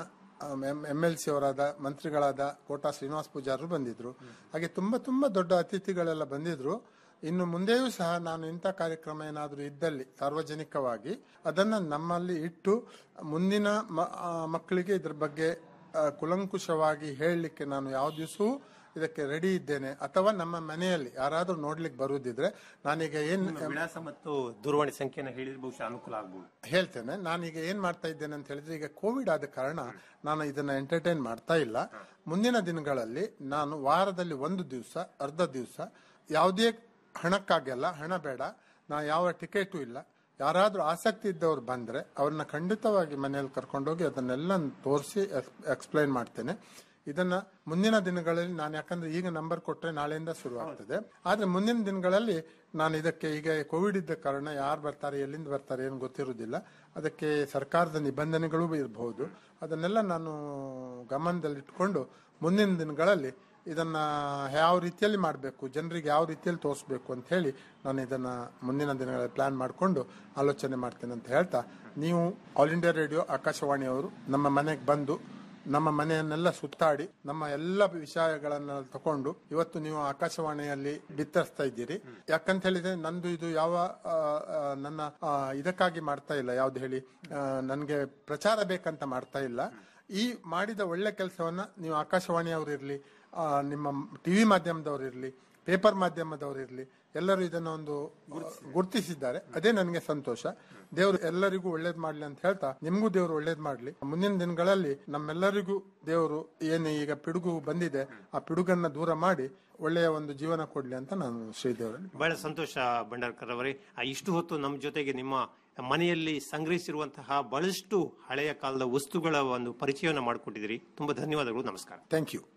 M: ಎಂ ಎಲ್ ಸಿ ಅವರಾದ ಮಂತ್ರಿಗಳಾದ ಕೋಟಾ ಶ್ರೀನಿವಾಸ ಪೂಜಾರರು ಬಂದಿದ್ರು ಹಾಗೆ ತುಂಬಾ ತುಂಬಾ ದೊಡ್ಡ ಅತಿಥಿಗಳೆಲ್ಲ ಬಂದಿದ್ರು ಇನ್ನು ಮುಂದೆಯೂ ಸಹ ನಾನು ಇಂಥ ಕಾರ್ಯಕ್ರಮ ಏನಾದರೂ ಇದ್ದಲ್ಲಿ ಸಾರ್ವಜನಿಕವಾಗಿ ಅದನ್ನ ನಮ್ಮಲ್ಲಿ ಇಟ್ಟು ಮುಂದಿನ ಮ- ಆ, ಮಕ್ಕಳಿಗೆ ಇದ್ರ ಬಗ್ಗೆ ಆ, ಕುಲಂಕುಷವಾಗಿ ಹೇಳಲಿಕ್ಕೆ ನಾನು ಯಾವ ದಿವಸವೂ ಇದಕ್ಕೆ ರೆಡಿ ಇದ್ದೇನೆ ಅಥವಾ ನಮ್ಮ ಮನೆಯಲ್ಲಿ ಯಾರಾದ್ರೂ ನೋಡ್ಲಿಕ್ಕೆ ಬರುವುದಿದ್ರೆ ನಾನೀಗ ಏನ್
K: ನಿಮ್ಮ ವಿಳಾಸ ಮತ್ತು ದೂರವಾಣಿ ಸಂಖ್ಯೆನ ಹೇಳಿದ್ರೆ ಬಹುಶಃ ಅನುಕೂಲ ಆಗ್ಬೋದು
M: ಹೇಳ್ತೇನೆ ನಾನೀಗ ಏನ್ ಮಾಡ್ತಾ ಇದ್ದೇನೆ ಅಂತ ಹೇಳಿದ್ರೆ ಈಗ ಕೋವಿಡ್ ಆದ ಕಾರಣ ನಾನು ಇದನ್ನ ಎಂಟರ್ಟೈನ್ ಮಾಡ್ತಾ ಇಲ್ಲ ಮುಂದಿನ ದಿನಗಳಲ್ಲಿ ನಾನು ವಾರದಲ್ಲಿ ಒಂದು ದಿವಸ ಅರ್ಧ ದಿವಸ ಯಾವುದೇ ಹಣಕ್ಕಾಗಲ್ಲ ಹಣ ಬೇಡ ನಾ ಯಾವ ಟಿಕೆಟು ಇಲ್ಲ ಯಾರಾದ್ರೂ ಆಸಕ್ತಿ ಇದ್ದವ್ರು ಬಂದ್ರೆ ಅವ್ರನ್ನ ಖಂಡಿತವಾಗಿ ಮನೆಯಲ್ಲಿ ಕರ್ಕೊಂಡೋಗಿ ಅದನ್ನೆಲ್ಲ ತೋರಿಸಿ ಎಕ್ಸ್ಪ್ಲೈನ್ ಮಾಡ್ತೇನೆ ಇದನ್ನ ಮುಂದಿನ ದಿನಗಳಲ್ಲಿ ನಾನು ಯಾಕಂದ್ರೆ ಈಗ ನಂಬರ್ ಕೊಟ್ರೆ ನಾಳೆಯಿಂದ ಶುರು ಆಗ್ತದೆ ಆದ್ರೆ ಮುಂದಿನ ದಿನಗಳಲ್ಲಿ ನಾನು ಇದಕ್ಕೆ ಈಗ ಕೋವಿಡ್ ಇದ್ದ ಕಾರಣ ಯಾರು ಬರ್ತಾರೆ ಎಲ್ಲಿಂದ ಬರ್ತಾರೆ ಏನು ಗೊತ್ತಿರುವುದಿಲ್ಲ ಅದಕ್ಕೆ ಸರ್ಕಾರದ ನಿಬಂಧನೆಗಳು ಇರಬಹುದು ಅದನ್ನೆಲ್ಲ ನಾನು ಗಮನದಲ್ಲಿಟ್ಕೊಂಡು ಮುಂದಿನ ದಿನಗಳಲ್ಲಿ ಇದನ್ನ ಯಾವ ರೀತಿಯಲ್ಲಿ ಮಾಡಬೇಕು ಜನರಿಗೆ ಯಾವ ರೀತಿಯಲ್ಲಿ ತೋರಿಸ್ಬೇಕು ಅಂತ ಹೇಳಿ ನಾನು ಇದನ್ನ ಮುಂದಿನ ದಿನಗಳಲ್ಲಿ ಪ್ಲಾನ್ ಮಾಡಿಕೊಂಡು ಆಲೋಚನೆ ಮಾಡ್ತೇನೆ ಅಂತ ಹೇಳ್ತಾ ನೀವು ಆಲ್ ಇಂಡಿಯಾ ರೇಡಿಯೋ ಆಕಾಶವಾಣಿಯವರು ನಮ್ಮ ಮನೆಗೆ ಬಂದು ನಮ್ಮ ಮನೆಯನ್ನೆಲ್ಲ ಸುತ್ತಾಡಿ ನಮ್ಮ ಎಲ್ಲ ವಿಷಯಗಳನ್ನ ತಕೊಂಡು ಇವತ್ತು ನೀವು ಆಕಾಶವಾಣಿಯಲ್ಲಿ ಬಿತ್ತರಿಸ್ತಾ ಇದ್ದೀರಿ ಯಾಕಂತ ಹೇಳಿದ್ರೆ ನಂದು ಇದು ಯಾವ ಆ, ಆ, ನನ್ನ ಆ, ಇದಕ್ಕಾಗಿ ಮಾಡ್ತಾ ಇಲ್ಲ ಯಾವ್ದು ಹೇಳಿ ಆ, ನನ್ಗೆ ಪ್ರಚಾರ ಬೇಕಂತ ಮಾಡ್ತಾ ಇಲ್ಲ ಈ ಮಾಡಿದ ಒಳ್ಳೆ ಕೆಲಸವನ್ನ ನೀವು ಆಕಾಶವಾಣಿಯವರು ಇರ್ಲಿ ಆ, ನಿಮ್ಮ ಟಿವಿ ಮಾಧ್ಯಮದವ್ರು ಇರ್ಲಿ ಪೇಪರ್ ಮಾಧ್ಯಮದವ್ರು ಇರ್ಲಿ ಎಲ್ಲರೂ ಇದನ್ನ ಒಂದು ಗುರುತಿಸಿದ್ದಾರೆ ಅದೇ ನನಗೆ ಸಂತೋಷ ದೇವರು ಎಲ್ಲರಿಗೂ ಒಳ್ಳೇದ್ ಮಾಡ್ಲಿ ಅಂತ ಹೇಳ್ತಾ ನಿಮ್ಗೂ ದೇವರು ಒಳ್ಳೇದ್ ಮಾಡ್ಲಿ ಮುಂದಿನ ದಿನಗಳಲ್ಲಿ ನಮ್ಮೆಲ್ಲರಿಗೂ ದೇವರು ಏನು ಈಗ ಪಿಡುಗು ಬಂದಿದೆ ಆ ಪಿಡುಗನ್ನ ದೂರ ಮಾಡಿ ಒಳ್ಳೆಯ ಒಂದು ಜೀವನ ಕೊಡ್ಲಿ ಅಂತ ನಾನು ಶ್ರೀದೇವರಲ್ಲಿ
K: ಬಹಳ ಸಂತೋಷ ಭಂಡಾರ್ಕರ್ ಅವರೇ ಆ, ಇಷ್ಟು ಹೊತ್ತು ನಮ್ಮ ಜೊತೆಗೆ ನಿಮ್ಮ ಮನೆಯಲ್ಲಿ ಸಂಗ್ರಹಿಸಿರುವಂತಹ ಬಹಳಷ್ಟು ಹಳೆಯ ಕಾಲದ ವಸ್ತುಗಳ ಒಂದು ಪರಿಚಯವನ್ನು ಮಾಡಿಕೊಟ್ಟಿದ್ದೀರಿ ತುಂಬಾ ಧನ್ಯವಾದಗಳು ನಮಸ್ಕಾರ
M: ಥ್ಯಾಂಕ್ ಯು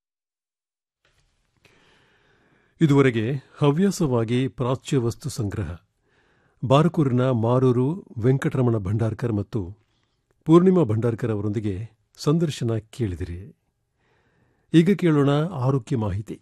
B: ಇದುವರೆಗೆ ಹವ್ಯಾಸವಾಗಿ ಪ್ರಾಚ್ಯ ವಸ್ತು ಸಂಗ್ರಹ ಬಾರಕೂರಿನ ಮಾರೂರು ವೆಂಕಟರಮಣ ಭಂಡಾರ್ಕರ್ ಮತ್ತು ಪೂರ್ಣಿಮಾ ಭಂಡಾರ್ಕರ್ ಅವರೊಂದಿಗೆ ಸಂದರ್ಶನ ಕೇಳಿದಿರಿ ಈಗ ಕೇಳೋಣ ಆರೋಗ್ಯ ಮಾಹಿತಿ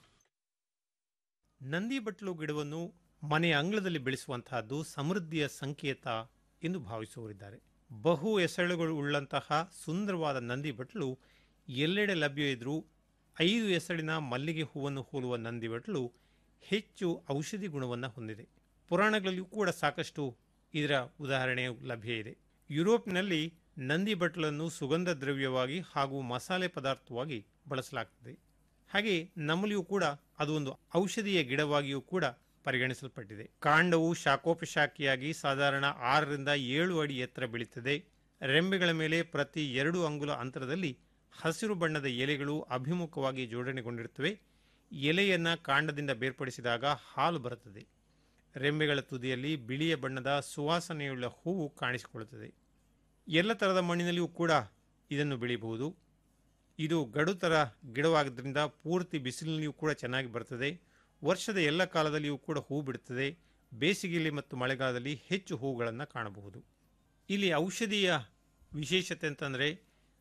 N: ನಂದಿ ಬಟ್ಲು ಗಿಡವನ್ನು ಮನೆಯ ಅಂಗಳದಲ್ಲಿ ಬೆಳೆಸುವಂತಹದ್ದು ಸಮೃದ್ಧಿಯ ಸಂಕೇತ ಎಂದು ಭಾವಿಸುವವರಿದ್ದಾರೆ ಬಹು ಎಸಳುಗಳು ಉಳ್ಳಂತಹ ಸುಂದರವಾದ ನಂದಿ ಬಟ್ಲು ಎಲ್ಲೆಡೆ ಲಭ್ಯ ಇದ್ರೂ ಐದು ಎಸಳಿನ ಮಲ್ಲಿಗೆ ಹೂವನ್ನು ಹೋಲುವ ನಂದಿ ಬಟ್ಲು ಹೆಚ್ಚು ಔಷಧಿ ಗುಣವನ್ನು ಹೊಂದಿದೆ ಪುರಾಣಗಳಲ್ಲಿಯೂ ಕೂಡ ಸಾಕಷ್ಟು ಇದರ ಉದಾಹರಣೆಯು ಲಭ್ಯ ಇದೆ ಯುರೋಪ್ನಲ್ಲಿ ನಂದಿ ಬಟ್ಲನ್ನು ಸುಗಂಧ ದ್ರವ್ಯವಾಗಿ ಹಾಗೂ ಮಸಾಲೆ ಪದಾರ್ಥವಾಗಿ ಬಳಸಲಾಗ್ತದೆ ಹಾಗೆ ನಮ್ಮಲ್ಲಿಯೂ ಕೂಡ ಅದು ಒಂದು ಔಷಧೀಯ ಗಿಡವಾಗಿಯೂ ಕೂಡ ಪರಿಗಣಿಸಲ್ಪಟ್ಟಿದೆ ಕಾಂಡವು ಶಾಖೋಪಶಾಖಿಯಾಗಿ ಸಾಧಾರಣ ಆರರಿಂದ ಏಳು ಅಡಿ ಎತ್ತರ ಬೆಳೀತದೆ ರೆಂಬೆಗಳ ಮೇಲೆ ಪ್ರತಿ ಎರಡು ಅಂಗುಲ ಅಂತರದಲ್ಲಿ ಹಸಿರು ಬಣ್ಣದ ಎಲೆಗಳು ಅಭಿಮುಖವಾಗಿ ಜೋಡಣೆಗೊಂಡಿರುತ್ತವೆ ಎಲೆಯನ್ನು ಕಾಂಡದಿಂದ ಬೇರ್ಪಡಿಸಿದಾಗ ಹಾಲು ಬರುತ್ತದೆ ರೆಂಬೆಗಳ ತುದಿಯಲ್ಲಿ ಬಿಳಿಯ ಬಣ್ಣದ ಸುವಾಸನೆಯುಳ್ಳ ಹೂವು ಕಾಣಿಸಿಕೊಳ್ಳುತ್ತದೆ ಎಲ್ಲ ಥರದ ಮಣ್ಣಿನಲ್ಲಿಯೂ ಕೂಡ ಇದನ್ನು ಬೆಳೆಯಬಹುದು ಇದು ಗಡುತರ ಗಿಡವಾಗೋದ್ರಿಂದ ಪೂರ್ತಿ ಬಿಸಿಲಿನಲ್ಲಿಯೂ ಕೂಡ ಚೆನ್ನಾಗಿ ಬರ್ತದೆ ವರ್ಷದ ಎಲ್ಲ ಕಾಲದಲ್ಲಿಯೂ ಕೂಡ ಹೂ ಬಿಡುತ್ತದೆ ಬೇಸಿಗೆಯಲ್ಲಿ ಮತ್ತು ಮಳೆಗಾಲದಲ್ಲಿ ಹೆಚ್ಚು ಹೂಗಳನ್ನು ಕಾಣಬಹುದು ಇಲ್ಲಿ ಔಷಧೀಯ ವಿಶೇಷತೆ ಅಂತಂದರೆ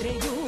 O: ಮುದ್ರೆಯು